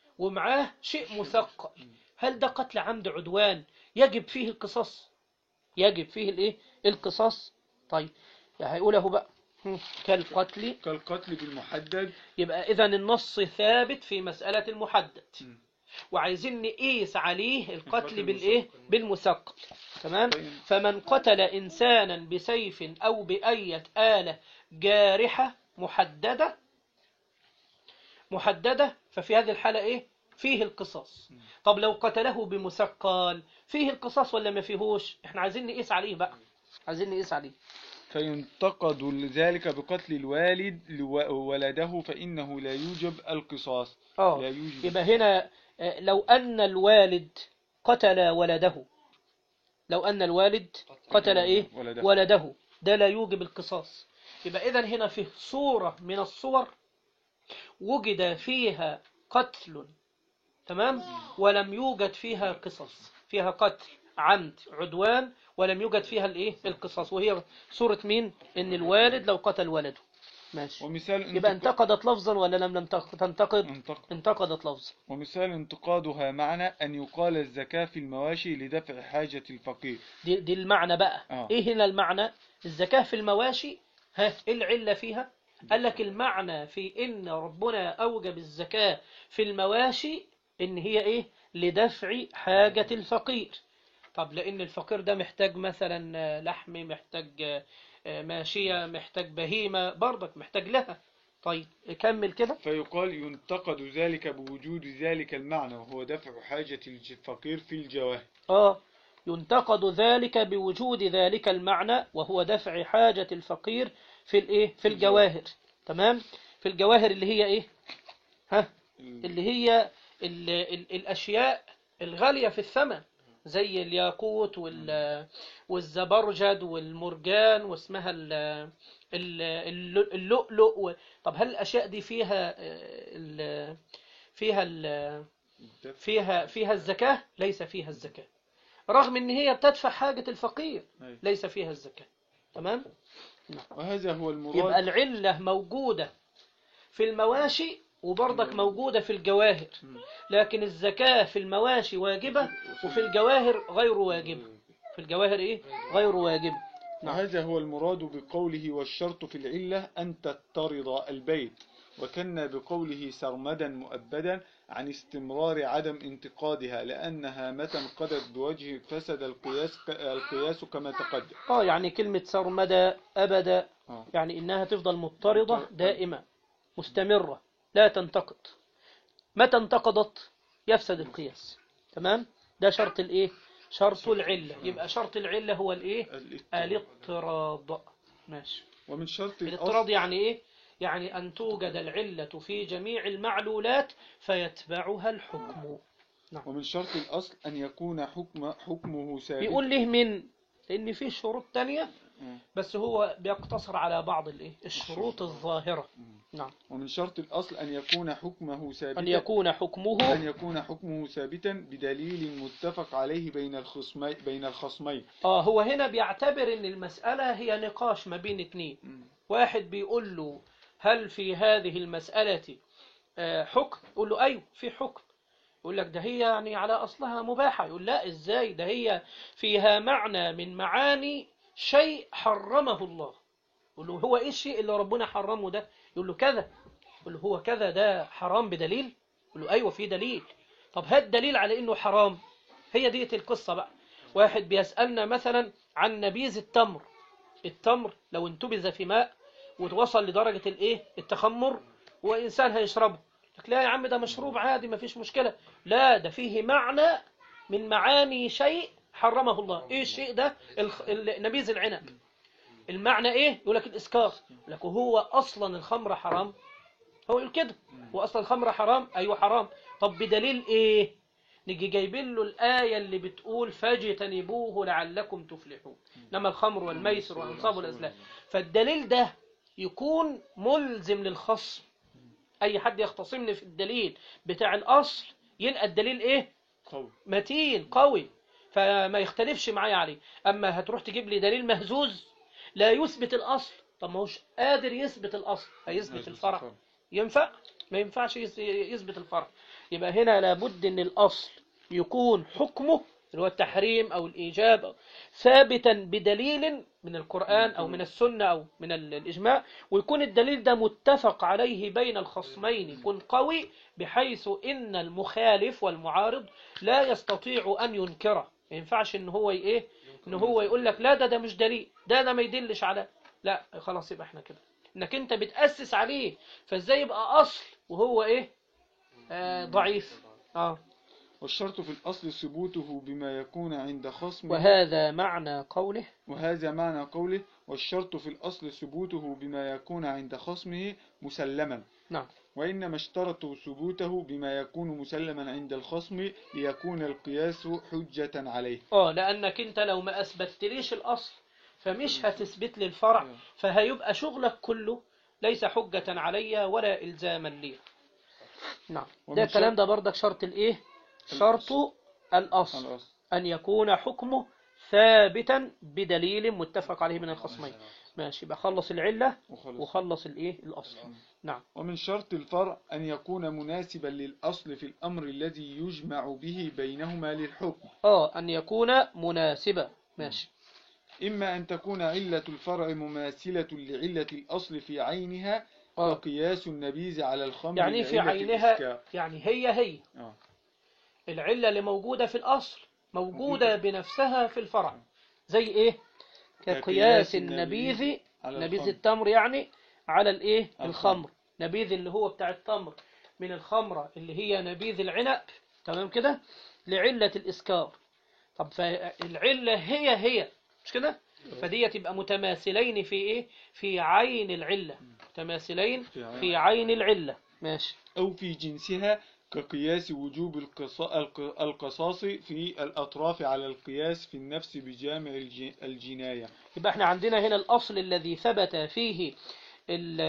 ومعاه شيء مثقل هل ده قتل عمد عدوان يجب فيه القصاص يجب فيه الايه القصاص طيب يعني هيقوله بقى هم، كالقتل كالقتل بالمحدد يبقى اذا النص ثابت في مسألة المحدد م. وعايزين نقيس عليه القتل القتل بالايه بالمثقل تمام طيب. فمن قتل انسانا بسيف او بأية آلة جارحة محددة محددة ففي هذه الحالة إيه فيه القصاص طب لو قتله بمثقل فيه القصاص ولا ما فيهوش احنا عايزين نقيس عليه بقى عايزين نقيس عليه فينتقد ذلك بقتل الوالد لو- ولده فإنه لا يوجب القصاص لا اه يوجب يبقى هنا آه، لو أن الوالد قتل ولده لو أن الوالد قتل إيه ولده. ولده ده لا يوجب القصاص يبقى إذا هنا في صورة من الصور وجد فيها قتل تمام ولم يوجد فيها قصص فيها قتل عمد عدوان ولم يوجد فيها الايه القصاص وهي صورة مين ان الوالد لو قتل ولده ماشي ومثال يبقى انتق- انتقدت لفظا ولا لم لم تق- تنتقد انتق- انتقدت لفظا ومثال انتقادها معنى أن يقال الزكاة في المواشي لدفع حاجة الفقير دي, دي المعنى بقى آه. ايه هنا المعنى الزكاة في المواشي ها ايه العلة فيها قال لك المعنى في ان ربنا اوجب الزكاة في المواشي ان هي ايه لدفع حاجة الفقير طب لان الفقير ده محتاج مثلا آه، لحم محتاج آه، آه، ماشية محتاج بهيمة برضك محتاج لها طيب كمل كده فيقال ينتقد ذلك بوجود ذلك المعنى وهو دفع حاجة الفقير في الجواهر آه ينتقد ذلك بوجود ذلك المعنى وهو دفع حاجة الفقير في الإيه في الجواهر تمام في الجواهر اللي هي إيه ها اللي هي ال ال الأشياء الغالية في الثمن زي الياقوت وال والزبرجد والمرجان واسمها ال ال- الل- اللؤلؤ و- طب هل الأشياء دي فيها آه، ال- فيها ال- فيها فيها الزكاة ليس فيها الزكاة رغم ان هي بتدفع حاجة الفقير أيوة. ليس فيها الزكاة تمام وهذا هو يبقى المراد العلة موجودة في المواشي وبرضك موجودة في الجواهر لكن الزكاة في المواشي واجبة وفي الجواهر غير واجبة في الجواهر ايه غير واجبة نعم. وهذا هو المراد بقوله والشرط في العلة أن تضطرد البيت وكنا بقوله سرمدا مؤبدا عن استمرار عدم انتقادها لأنها متى انقضت بوجه فسد القياس القياس كما تقدم اه يعني كلمة سرمدى أبدا آه. يعني إنها تفضل مضطردة دائمة مستمرة لا تنتقد متى انتقضت يفسد القياس تمام ده شرط الايه شرط العلة يبقى شرط العلة هو الايه الاضطراد ماشي ومن شرط الاضطراد الأصل يعني ايه يعني أن توجد العلة في جميع المعلولات فيتبعها الحكم ومن شرط الأصل أن يكون حكم حكمه ثابت بيقول ليه من لأن في شروط تانية مم. بس هو بيقتصر على بعض الايه الشروط الظاهرة نعم ومن شرط الأصل أن يكون حكمه ثابتا أن يكون حكمه أن يكون حكمه ثابتا بدليل متفق عليه بين الخصمين بين الخصمين اه هو هنا بيعتبر ان المسألة هي نقاش ما بين اتنين واحد بيقول له هل في هذه المسألة آه، حكم يقول له ايوه في حكم يقول لك ده هي يعني على اصلها مباحة يقول لا ازاي ده هي فيها معنى من معاني شيء حرمه الله يقول له هو ايه الشيء اللي ربنا حرمه ده يقول له كذا يقول له هو كذا ده حرام بدليل يقول له ايوه في دليل طب هات دليل على انه حرام هي ديت القصة بقى واحد بيسألنا مثلا عن نبيذ التمر التمر لو انتبذ في ماء وتوصل لدرجة الايه التخمر وإنسان هيشربه لك لا يا عم ده مشروب عادي ما فيش مشكلة لا ده فيه معنى من معاني شيء حرمه الله ايه الشيء ده الخ... ال- نبيذ العنب المعنى ايه يقول لك الاسكار يقول لك وهو اصلا الخمر حرام هو يقول كده واصلا الخمر حرام ايوه حرام طب بدليل ايه نيجي جايبين له الآية اللي بتقول فاجتنبوه لعلكم تفلحون إنما الخمر والميسر والأنصاب والأزلام فالدليل ده يكون ملزم للخصم أي حد يختصمني في الدليل بتاع الأصل يلقى الدليل إيه قوي متين قوي فما يختلفش معايا عليه أما هتروح تجيب لي دليل مهزوز لا يثبت الأصل طب ما هوش قادر يثبت الأصل هيثبت الفرع ينفع ما ينفعش يس- يثبت الفرع يبقى هنا لابد ان الاصل يكون حكمه اللي هو التحريم او الايجاب أو ثابتا بدليل من القران او من السنه او من ال- الاجماع ويكون الدليل ده متفق عليه بين الخصمين يكون قوي بحيث ان المخالف والمعارض لا يستطيع ان ينكره ما ينفعش ان هو ي- ايه ان هو يقول لك لا ده ده مش دليل ده ده ما يدلش على لا خلاص يبقى احنا كده انك انت بتأسس عليه فازاي يبقى اصل وهو إيه آه ضعيف آه والشرط في الأصل ثبوته بما يكون عند خصم وهذا معنى قوله وهذا معنى قوله والشرط في الأصل ثبوته بما يكون عند خصمه مسلما نعم وإنما اشترطوا ثبوته بما يكون مسلما عند الخصم ليكون القياس حجة عليه اه لانك انت لو ما اثبتليش الاصل فمش هتثبت لي الفرع فهيبقى شغلك كله ليس حجة علي ولا الزاما لي نعم ومن ده الكلام شرط- ده بردك شرط الايه شرط الاصل الأصل ان يكون حكمه ثابتا بدليل متفق عليه من الخصمين ماشي يبقى خلص العلة وخلص وخلص الايه الاصل نعم ومن شرط الفرع أن يكون مناسبا للأصل في الأمر الذي يجمع به بينهما للحكم اه ان يكون مناسبا ماشي إما أن تكون علة الفرع مماثلة لعلة الأصل في عينها اه وقياس النبيذ على الخمر يعني في لعلة عينها الإسكار. يعني هي هي آه. العلة اللي موجودة في الأصل موجودة بنفسها في الفرع زي إيه كقياس كقياس النبيذ النبيذ على نبيذ الخمر. التمر يعني على الإيه الخمر. الخمر نبيذ اللي هو بتاع التمر من الخمرة اللي هي نبيذ العنب تمام كده لعلة الإسكار طب فالعلة هي هي مش كده فدي تبقى متماثلين في إيه في عين العلة متماثلين في عين. في عين العلة ماشي أو في جنسها كقياس وجوب القص- الق- القصاص في الأطراف على القياس في النفس بجامع الج- الجناية يبقى احنا عندنا هنا الأصل الذي ثبت فيه ال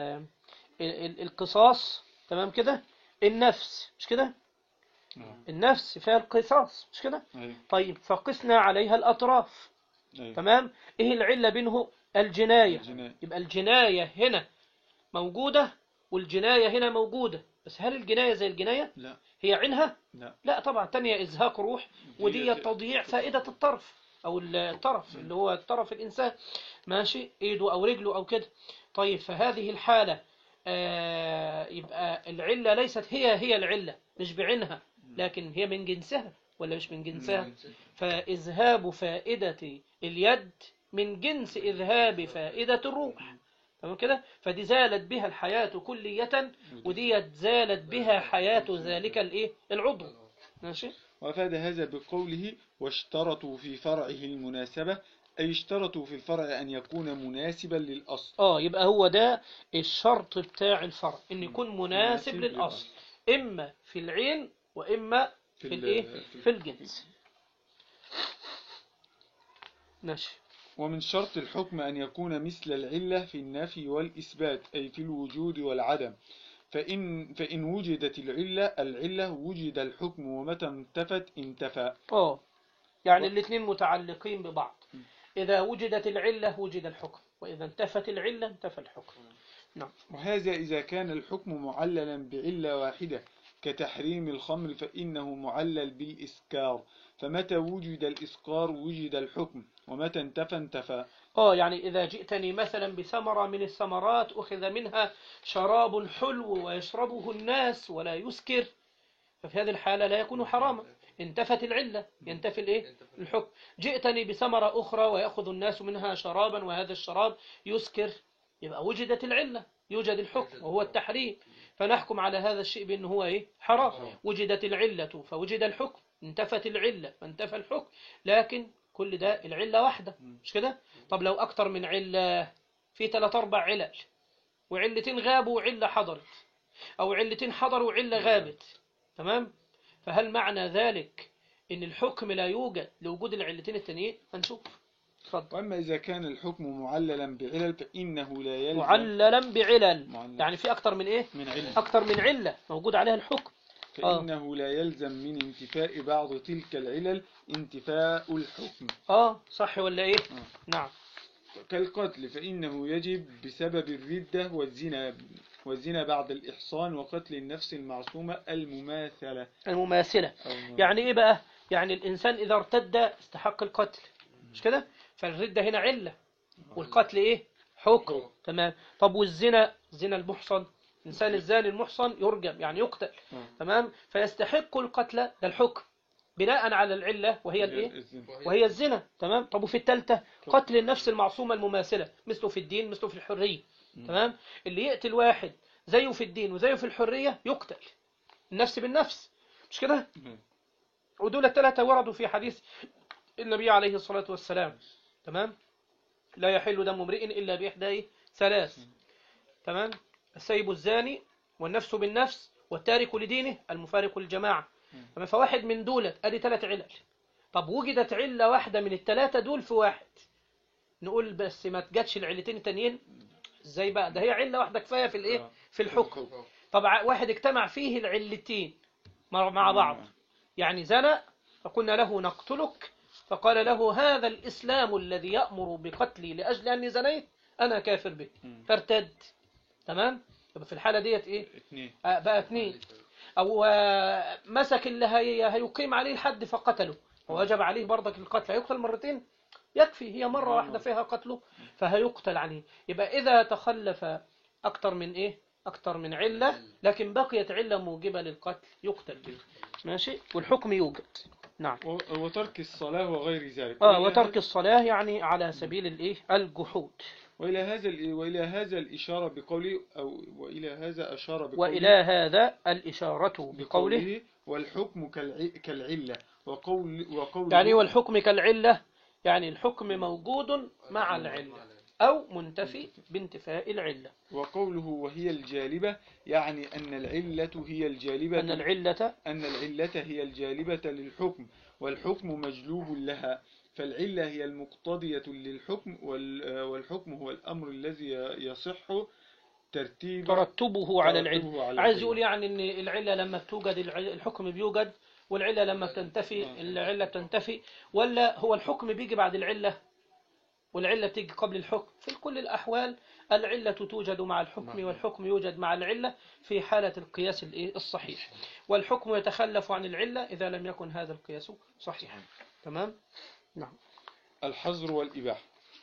ال القصاص تمام كده النفس مش كده نعم. النفس فيها القصاص مش كده أيوة. طيب فقسنا عليها الأطراف أيوة. تمام ايه العلة بينه الجناية الجناية. يبقى الجناية هنا موجودة والجناية هنا موجودة بس هل الجناية زي الجناية لا هي عينها لا لا طبعا تانية إزهاق روح ودي تضييع فائدة الطرف أو الطرف اللي هو طرف الإنسان ماشي إيده أو رجله أو كده طيب فهذه الحالة آه يبقى العلة ليست هي هي العلة مش بعينها لكن هي من جنسها ولا مش من جنسها فإذهاب فائدة اليد من جنس إذهاب فائدة الروح تمام كده فدي زالت بها الحياة كلية ودي زالت بها حياة ذلك الايه العضو ماشي وأفاد هذا بقوله واشترطوا في فرعه المناسبة أي اشترطوا في الفرع أن يكون مناسبا للأصل اه يبقى هو ده الشرط بتاع الفرع ان يكون مناسب مناسب للاصل اما في العين واما في ال- الايه في- في الجنس ماشي ومن شرط الحكم أن يكون مثل العلة في النفي والإثبات أي في الوجود والعدم فإن, فإن وجدت العلة العلة وجد الحكم ومتى انتفت انتفى اه يعني و- الاثنين متعلقين ببعض اذا وجدت العلة وجد الحكم واذا انتفت العلة انتفى الحكم نعم وهذا إذا كان الحكم معللا بعلة واحدة كتحريم الخمر فإنه معلل بالإسكار فمتى وجد الإسكار وجد الحكم ومتى انتفى انتفى اه يعني إذا جئتني مثلا بثمرة من الثمرات أخذ منها شراب حلو ويشربه الناس ولا يسكر ففي هذه الحالة لا يكون حراما انتفت العلة ينتفي الايه الحكم جئتني بثمرة أخرى ويأخذ الناس منها شرابا وهذا الشراب يسكر يبقى وجدت العلة يوجد الحكم وهو التحريم فنحكم على هذا الشيء بأنه هو إيه حرام وجدت العلة فوجد الحكم انتفت العلة فانتفى الحكم لكن كل ده العلة واحدة مش كده طب لو أكتر من علة في ثلاث أربع علل وعلتين غابوا وعلة حضرت أو علتين حضروا وعلة غابت تمام فهل معنى ذلك إن الحكم لا يوجد لوجود العلتين التانيين هنشوف اتفضل وأما إذا كان الحكم معللا بعلل فإنه لا يلزم معللا بعلل معلل. يعني في أكتر من إيه من علل أكتر من علة موجود عليها الحكم فإنه لا يلزم من انتفاء بعض تلك العلل انتفاء الحكم آه صح ولا إيه آه. نعم كالقتل فإنه يجب بسبب الردة والزنا والزنا بعد الإحصان وقتل النفس المعصومة المماثلة المماثلة أو يعني إيه بقى يعني الإنسان إذا ارتد استحق القتل مش كده فالردة هنا علة والقتل إيه حكم تمام طب والزنا زنا المحصن إنسان الزاني المحصن يرجم يعني يقتل آه. تمام فيستحق القتل ده الحكم بناء على العلة وهي الإيه الزنا. وهي الزنا تمام طب وفي الثالثة قتل النفس المعصومة المماثلة مثله في الدين مثله في الحرية تمام اللي يقتل واحد زيه في الدين وزيه في الحرية يقتل النفس بالنفس مش كده ودول الثلاثة وردوا في حديث النبي عليه الصلاة والسلام تمام لا يحل دم امرئ إلا بإحدى ثلاث تمام السيب الزاني والنفس بالنفس والتارك لدينه المفارق للجماعة تمام فواحد من دولت ادي ثلاث علل طب وجدت علة واحدة من الثلاثة دول في واحد نقول بس ما تجاتش العلتين التانيين ازاي بقى ده هي علة واحدة كفاية في الايه آه. في الحكم طبعا واحد اجتمع فيه العلتين مع مع بعض يعني زنى فقلنا له نقتلك فقال له هذا الإسلام الذي يأمر بقتلي لأجل أني زنيت أنا كافر به مم. فارتد تمام يبقى في الحالة ديت إيه اثنين آه، بقى اثنين أو آه، مسك اللي هي هيقيم عليه الحد فقتله ووجب عليه برضك القتل هيقتل مرتين يكفي هي مرة واحدة فيها قتله فهيقتل عليه يبقى إذا تخلف أكتر من إيه أكتر من علة لكن بقيت علة موجبة للقتل يقتل به ماشي والحكم يوجد نعم و- وترك الصلاة وغير ذلك آه وإلى وترك هذا- الصلاة يعني على سبيل الإيه الجحود وإلى هذا ال- وإلى هذا الإشارة بقوله أو وإلى هذا أشار بقوله وإلى هذا الإشارة بقوله والحكم كالع... كالعلة وقول وقوله يعني والحكم كالعلة يعني الحكم موجود مع العلة أو منتفي بانتفاء العلة وقوله وهي الجالبة يعني أن العلة هي الجالبة أن العلة أن العلة هي الجالبة للحكم والحكم مجلوب لها فالعلة هي المقتضية للحكم وال- والحكم هو الأمر الذي يصح ترتيب ترتبه على ترتبه العلة على عايز العلة. يقول يعني أن العلة لما بتوجد الع- الحكم بيوجد والعلة لما بتنتفي آه. العلة بتنتفي ولا هو الحكم بيجي بعد العلة والعلة بتيجي قبل الحكم في كل الأحوال العلة توجد مع الحكم نعم. والحكم يوجد مع العلة في حالة القياس الإيه؟ الصحيح والحكم يتخلف عن العلة إذا لم يكن هذا القياس صحيحا تمام نعم الحظر والإباحة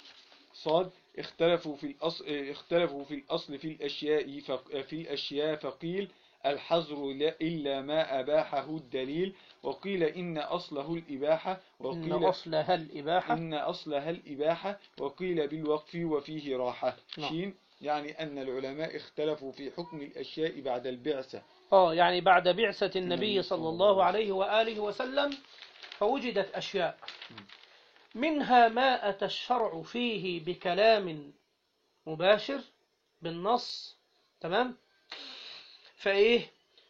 صاد اختلفوا في الأصل اختلفوا في الأصل في الأشياء فق- في الأشياء فقيل الحظر لا إلا ما أباحه الدليل وقيل إن أصله الإباحة إن وقيل أصلها الإباحة إن أصلها الإباحة وقيل بالوقف وفيه راحة نعم. شين يعني أن العلماء اختلفوا في حكم الأشياء بعد البعثة آه يعني بعد بعثة النبي النبي صلى صلى الله الله عليه وآله وسلم فوجدت أشياء منها ما أتى الشرع فيه بكلام مباشر بالنص تمام فإيه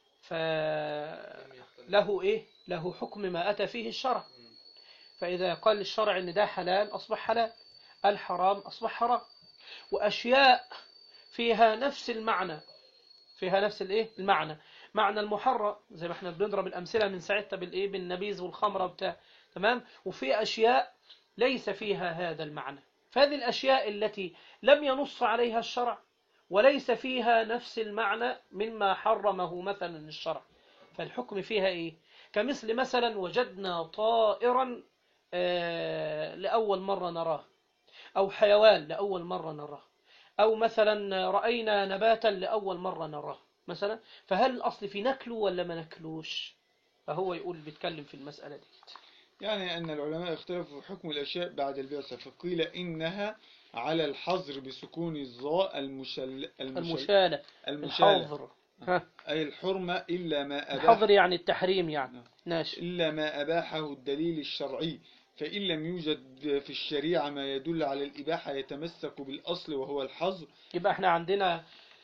فله إيه له حكم ما أتى فيه الشرع فإذا قال الشرع إن ده حلال أصبح حلال الحرام أصبح حرام وأشياء فيها نفس المعنى فيها نفس الايه المعنى معنى المحرم زي ما احنا بنضرب الامثله من ساعتها بالايه بالنبيذ والخمره بتاع تمام وفي اشياء ليس فيها هذا المعنى فهذه الاشياء التي لم ينص عليها الشرع وليس فيها نفس المعنى مما حرمه مثلا الشرع فالحكم فيها ايه كمثل مثلا وجدنا طائرا آه، لاول مره نراه او حيوان لاول مره نراه أو مثلا رأينا نباتا لأول مرة نراه مثلا فهل الأصل في نكله ولا ما نكلوش فهو يقول بيتكلم في المسألة دي يعني أن العلماء اختلفوا في حكم الأشياء بعد البعثة فقيل إنها على الحظر بسكون الظاء المشل المشل المشالة المشالة الحظر ها أي الحرمة إلا ما أباح الحظر يعني التحريم يعني ماشي إلا ما أباحه الدليل الشرعي فإن لم يوجد في الشريعة ما يدل على الإباحة يتمسك بالأصل وهو الحظر يبقى احنا عندنا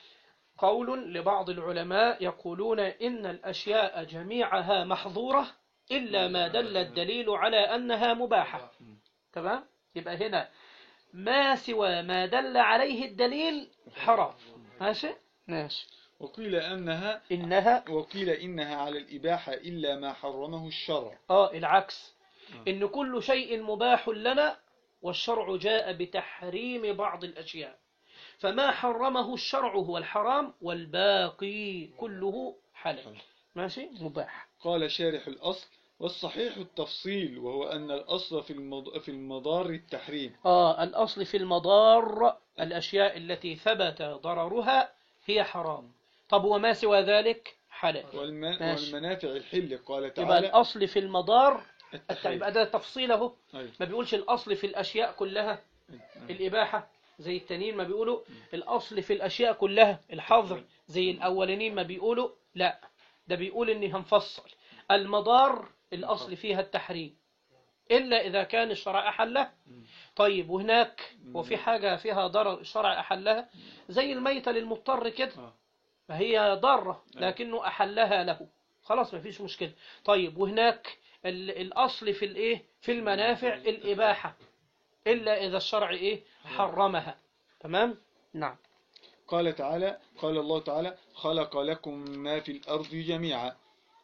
قول لبعض العلماء يقولون إن الأشياء جميعها محظورة إلا ما دل الدليل على أنها مباحة تمام يبقى هنا ما سوى ما دل عليه الدليل حرام ماشي ماشي وقيل أنها إنها وقيل إنها على الإباحة إلا ما حرمه الشرع آه العكس إن كل شيء مباح لنا والشرع جاء بتحريم بعض الأشياء فما حرمه الشرع هو الحرام والباقي كله حلال ماشي مباح قال شارح الأصل والصحيح التفصيل وهو أن الأصل في المض... في المضار التحريم آه الأصل في المضار الأشياء التي ثبت ضررها هي حرام طب وما سوى ذلك حلال والم... ماشي. والمنافع الحل قال يبقى تعالى الأصل في المضار التحريم يبقى ده تفصيل اهو أيوة. ما بيقولش الأصل في الأشياء كلها الإباحة زي التانيين ما بيقولوا الأصل في الأشياء كلها الحظر زي الأولانيين ما بيقولوا لا ده بيقول إني هنفصل المضار الأصل فيها التحريم إلا إذا كان الشرع أحله طيب وهناك وفي حاجة فيها ضرر الشرع أحلها زي الميتة للمضطر كده آه. فهي ضارة لكنه أحلها له خلاص ما فيش مشكلة طيب وهناك ال- الأصل في الإيه في المنافع الإباحة إلا إذا الشرع إيه حرمها تمام نعم قال تعالى قال الله تعالى خلق لكم ما في الأرض جميعا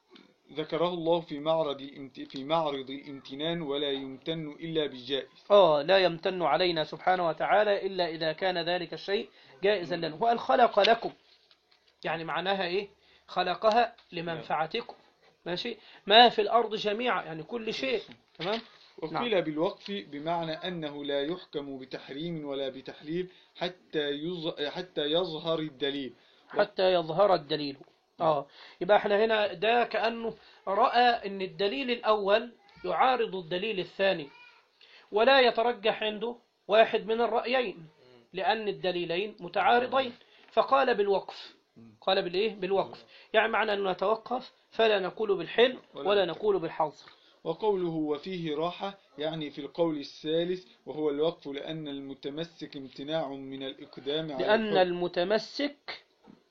ذكره الله في معرض الامت... في معرض الامتنان ولا يمتن إلا بالجائز آه لا يمتن علينا سبحانه وتعالى إلا إذا كان ذلك الشيء جائزا لنا وقال خلق لكم يعني معناها إيه خلقها لمنفعتكم ماشي ما في الأرض جميعا يعني كل شيء تمام وقيل بالوقف بمعنى أنه لا يحكم بتحريم ولا بتحليل حتى يظ... حتى يظهر الدليل حتى يظهر الدليل اه يبقى احنا هنا ده كأنه رأى ان الدليل الأول يعارض الدليل الثاني ولا يترجح عنده واحد من الرأيين لأن الدليلين متعارضين فقال بالوقف قال بالإيه بالوقف يعني معنى أن نتوقف فلا نقول بالحل ولا نقول بالحظر وقوله وفيه راحة يعني في القول الثالث وهو الوقف لأن المتمسك امتناع من الإقدام على لأن الحكم المتمسك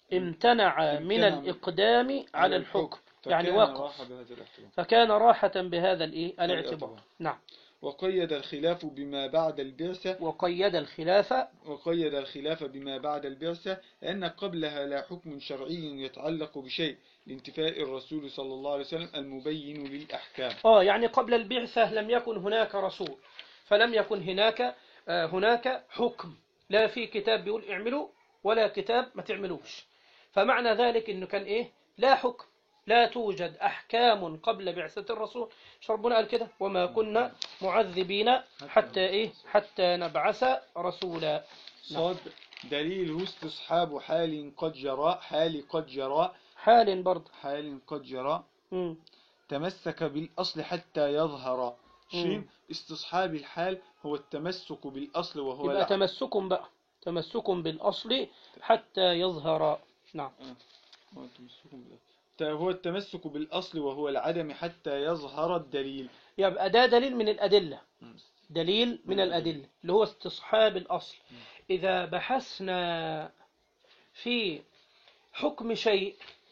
امتنع من امتنع الإقدام على الحكم يعني فكان وقف راحة بهذا الاحترام فكان راحة بهذا الإيه الاعتبار الاعتبار. نعم وقيد الخلاف بما بعد البعثة وقيد الخلاف وقيد الخلاف بما بعد البعثة لأن قبلها لا حكم شرعي يتعلق بشيء لانتفاء الرسول صلى الله عليه وسلم المبين للأحكام آه يعني قبل البعثة لم يكن هناك رسول فلم يكن هناك آه هناك حكم لا في كتاب بيقول اعملوا ولا كتاب ما تعملوش فمعنى ذلك انه كان ايه لا حكم لا توجد احكام قبل بعثة الرسول مش ربنا قال كده وما كنا معذبين حتى ايه حتى نبعث رسولا صاد دليله استصحاب حال قد جرى حال قد جرى حال برضه حال قد جرى مم. تمسك بالأصل حتى يظهر شين مم. استصحاب الحال هو التمسك بالأصل وهو يبقى العقل. تمسك بقى تمسك بالأصل حتى يظهر نعم هو التمسك بالأصل. ت- هو التمسك بالأصل وهو العدم حتى يظهر الدليل يبقى ده دليل من الأدلة دليل من الأدلة اللي هو استصحاب الأصل إذا بحثنا في حكم شيء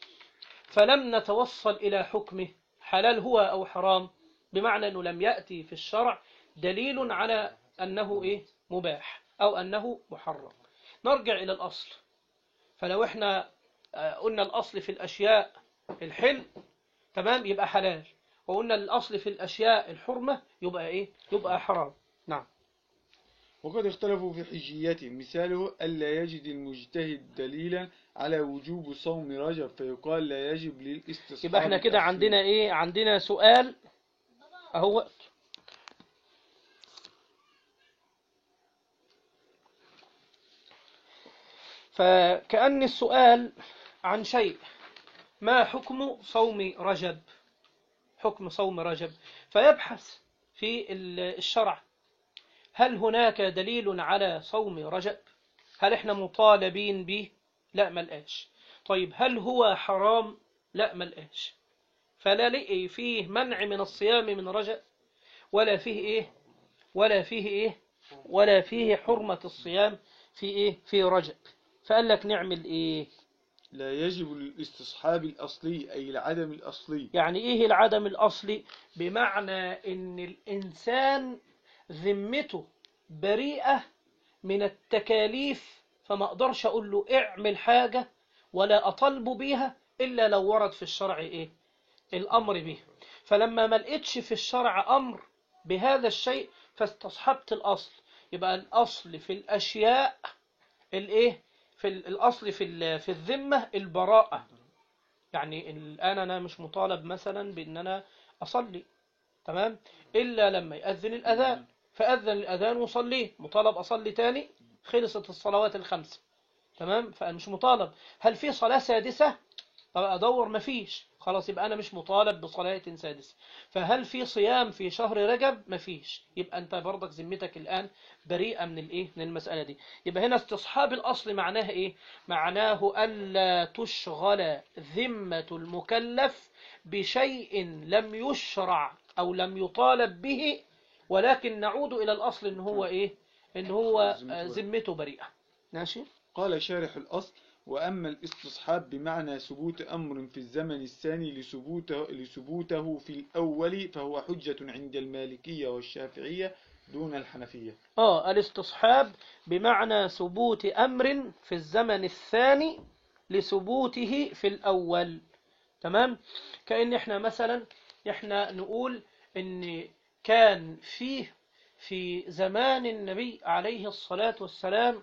فلم نتوصل إلى حكمه حلال هو أو حرام بمعنى أنه لم يأتي في الشرع دليل على أنه إيه مباح أو أنه محرم نرجع إلى الأصل فلو إحنا آه، قلنا الأصل في الأشياء الحل تمام يبقى حلال وقلنا الأصل في الأشياء الحرمة يبقى إيه يبقى حرام نعم وقد اختلفوا في حجيته مثاله ألا يجد المجتهد دليلا على وجوب صوم رجب فيقال لا يجب للاستصحاب يبقى احنا كده الأصلي. عندنا ايه عندنا سؤال اهو فكأن السؤال عن شيء ما حكم صوم رجب حكم صوم رجب فيبحث في ال- الشرع هل هناك دليل على صوم رجب هل احنا مطالبين به لا ملقاش طيب هل هو حرام لا ملقاش فلا لقي فيه منع من الصيام من رجب ولا فيه ايه ولا فيه ايه ولا فيه حرمة الصيام في ايه في رجب فقال لك نعمل ايه لا يجب الاستصحاب الأصلي أي العدم الأصلي يعني ايه العدم الاصلي بمعنى ان الانسان ذمته بريئة من التكاليف فما اقدرش اقول له اعمل حاجة ولا اطالبه بيها الا لو ورد في الشرع ايه الامر به فلما ما لقيتش في الشرع امر بهذا الشيء فاستصحبت الاصل يبقى الاصل في الاشياء الايه في ال- الاصل في ال- في الذمة البراءة يعني الآن أنا مش مطالب مثلا بأن أنا أصلي تمام إلا لما يأذن الأذان فأذن الأذان وصليه مطالب أصلي تاني خلصت الصلوات الخمس تمام فأنا مش مطالب هل في صلاة سادسة طب أدور مفيش خلاص يبقى أنا مش مطالب بصلاة سادسة فهل في صيام في شهر رجب مفيش يبقى أنت برضك ذمتك الآن بريئة من الإيه من المسألة دي يبقى هنا استصحاب الأصل معناه إيه معناه ألا تشغل ذمة المكلف بشيء لم يشرع أو لم يطالب به ولكن نعود إلى الأصل إن هو إيه إن هو ذمته آه، بريئة. ذمته بريئة ماشي قال شارح الأصل وأما الاستصحاب بمعنى ثبوت أمر في الزمن الثاني لثبوته, لثبوته في الأول فهو حجة عند المالكية والشافعية دون الحنفية آه الاستصحاب بمعنى ثبوت أمر في الزمن الثاني لثبوته في الأول تمام كأن احنا مثلا احنا نقول ان كان فيه في زمان النبي عليه الصلاة والسلام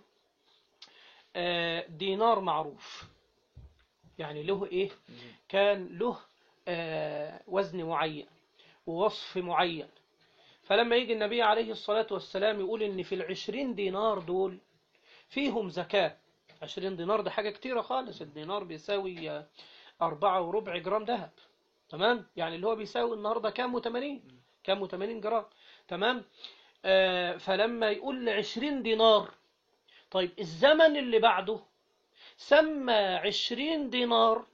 آه، دينار معروف يعني له ايه كان له آه، وزن معين ووصف معين فلما يجي النبي عليه الصلاة والسلام يقول إن في العشرين دينار دول فيهم زكاة عشرين دينار ده حاجة كتيرة خالص الدينار بيساوي آه، أربعة وربع جرام ذهب تمام يعني اللي هو بيساوي النهاردة كام وتمانين كام وتمانين جرام تمام آه فلما يقول عشرين دينار طيب الزمن اللي بعده سمى عشرين دينار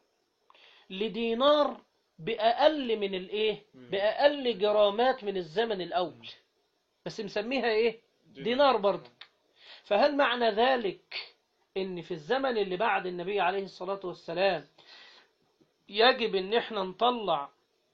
لدينار بأقل من الإيه بأقل جرامات من الزمن الأول بس مسميها إيه دينار برضه فهل معنى ذلك إن في الزمن اللي بعد النبي عليه الصلاة والسلام يجب إن إحنا نطلع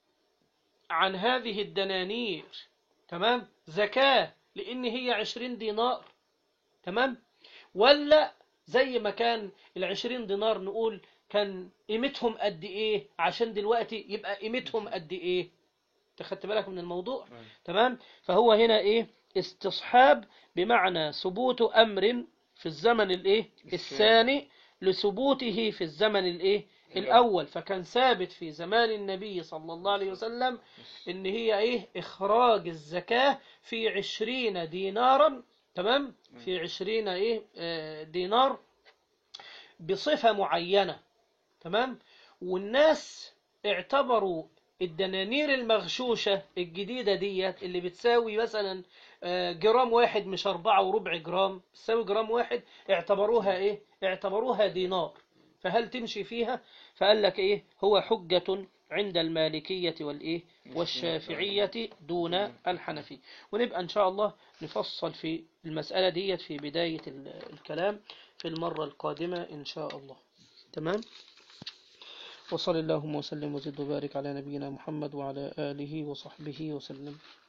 عن هذه الدنانير تمام زكاة لأن هي عشرين دينار تمام ولا زي ما كان العشرين دينار نقول كان قيمتهم قد ايه عشان دلوقتي يبقى قيمتهم قد ايه تخدت بالك من الموضوع تمام فهو هنا ايه استصحاب بمعنى ثبوت امر في الزمن الايه الثاني لثبوته في الزمن الايه الاول فكان ثابت في زمان النبي صلى الله عليه وسلم ان هي ايه اخراج الزكاة في عشرين دينارا تمام في عشرين ايه آه، دينار بصفة معينة تمام والناس اعتبروا الدنانير المغشوشة الجديدة ديت اللي بتساوي مثلا آه، جرام واحد مش أربعة وربع جرام بتساوي جرام واحد اعتبروها ايه اعتبروها دينار فهل تمشي فيها فقال لك ايه هو حجة عند المالكية والايه والشافعية دون الحنفي ونبقى ان شاء الله نفصل في المسألة ديت في بداية ال- الكلام في المرة القادمة ان شاء الله تمام وصل اللهم وسلم وزد وبارك على نبينا محمد وعلى آله وصحبه وسلم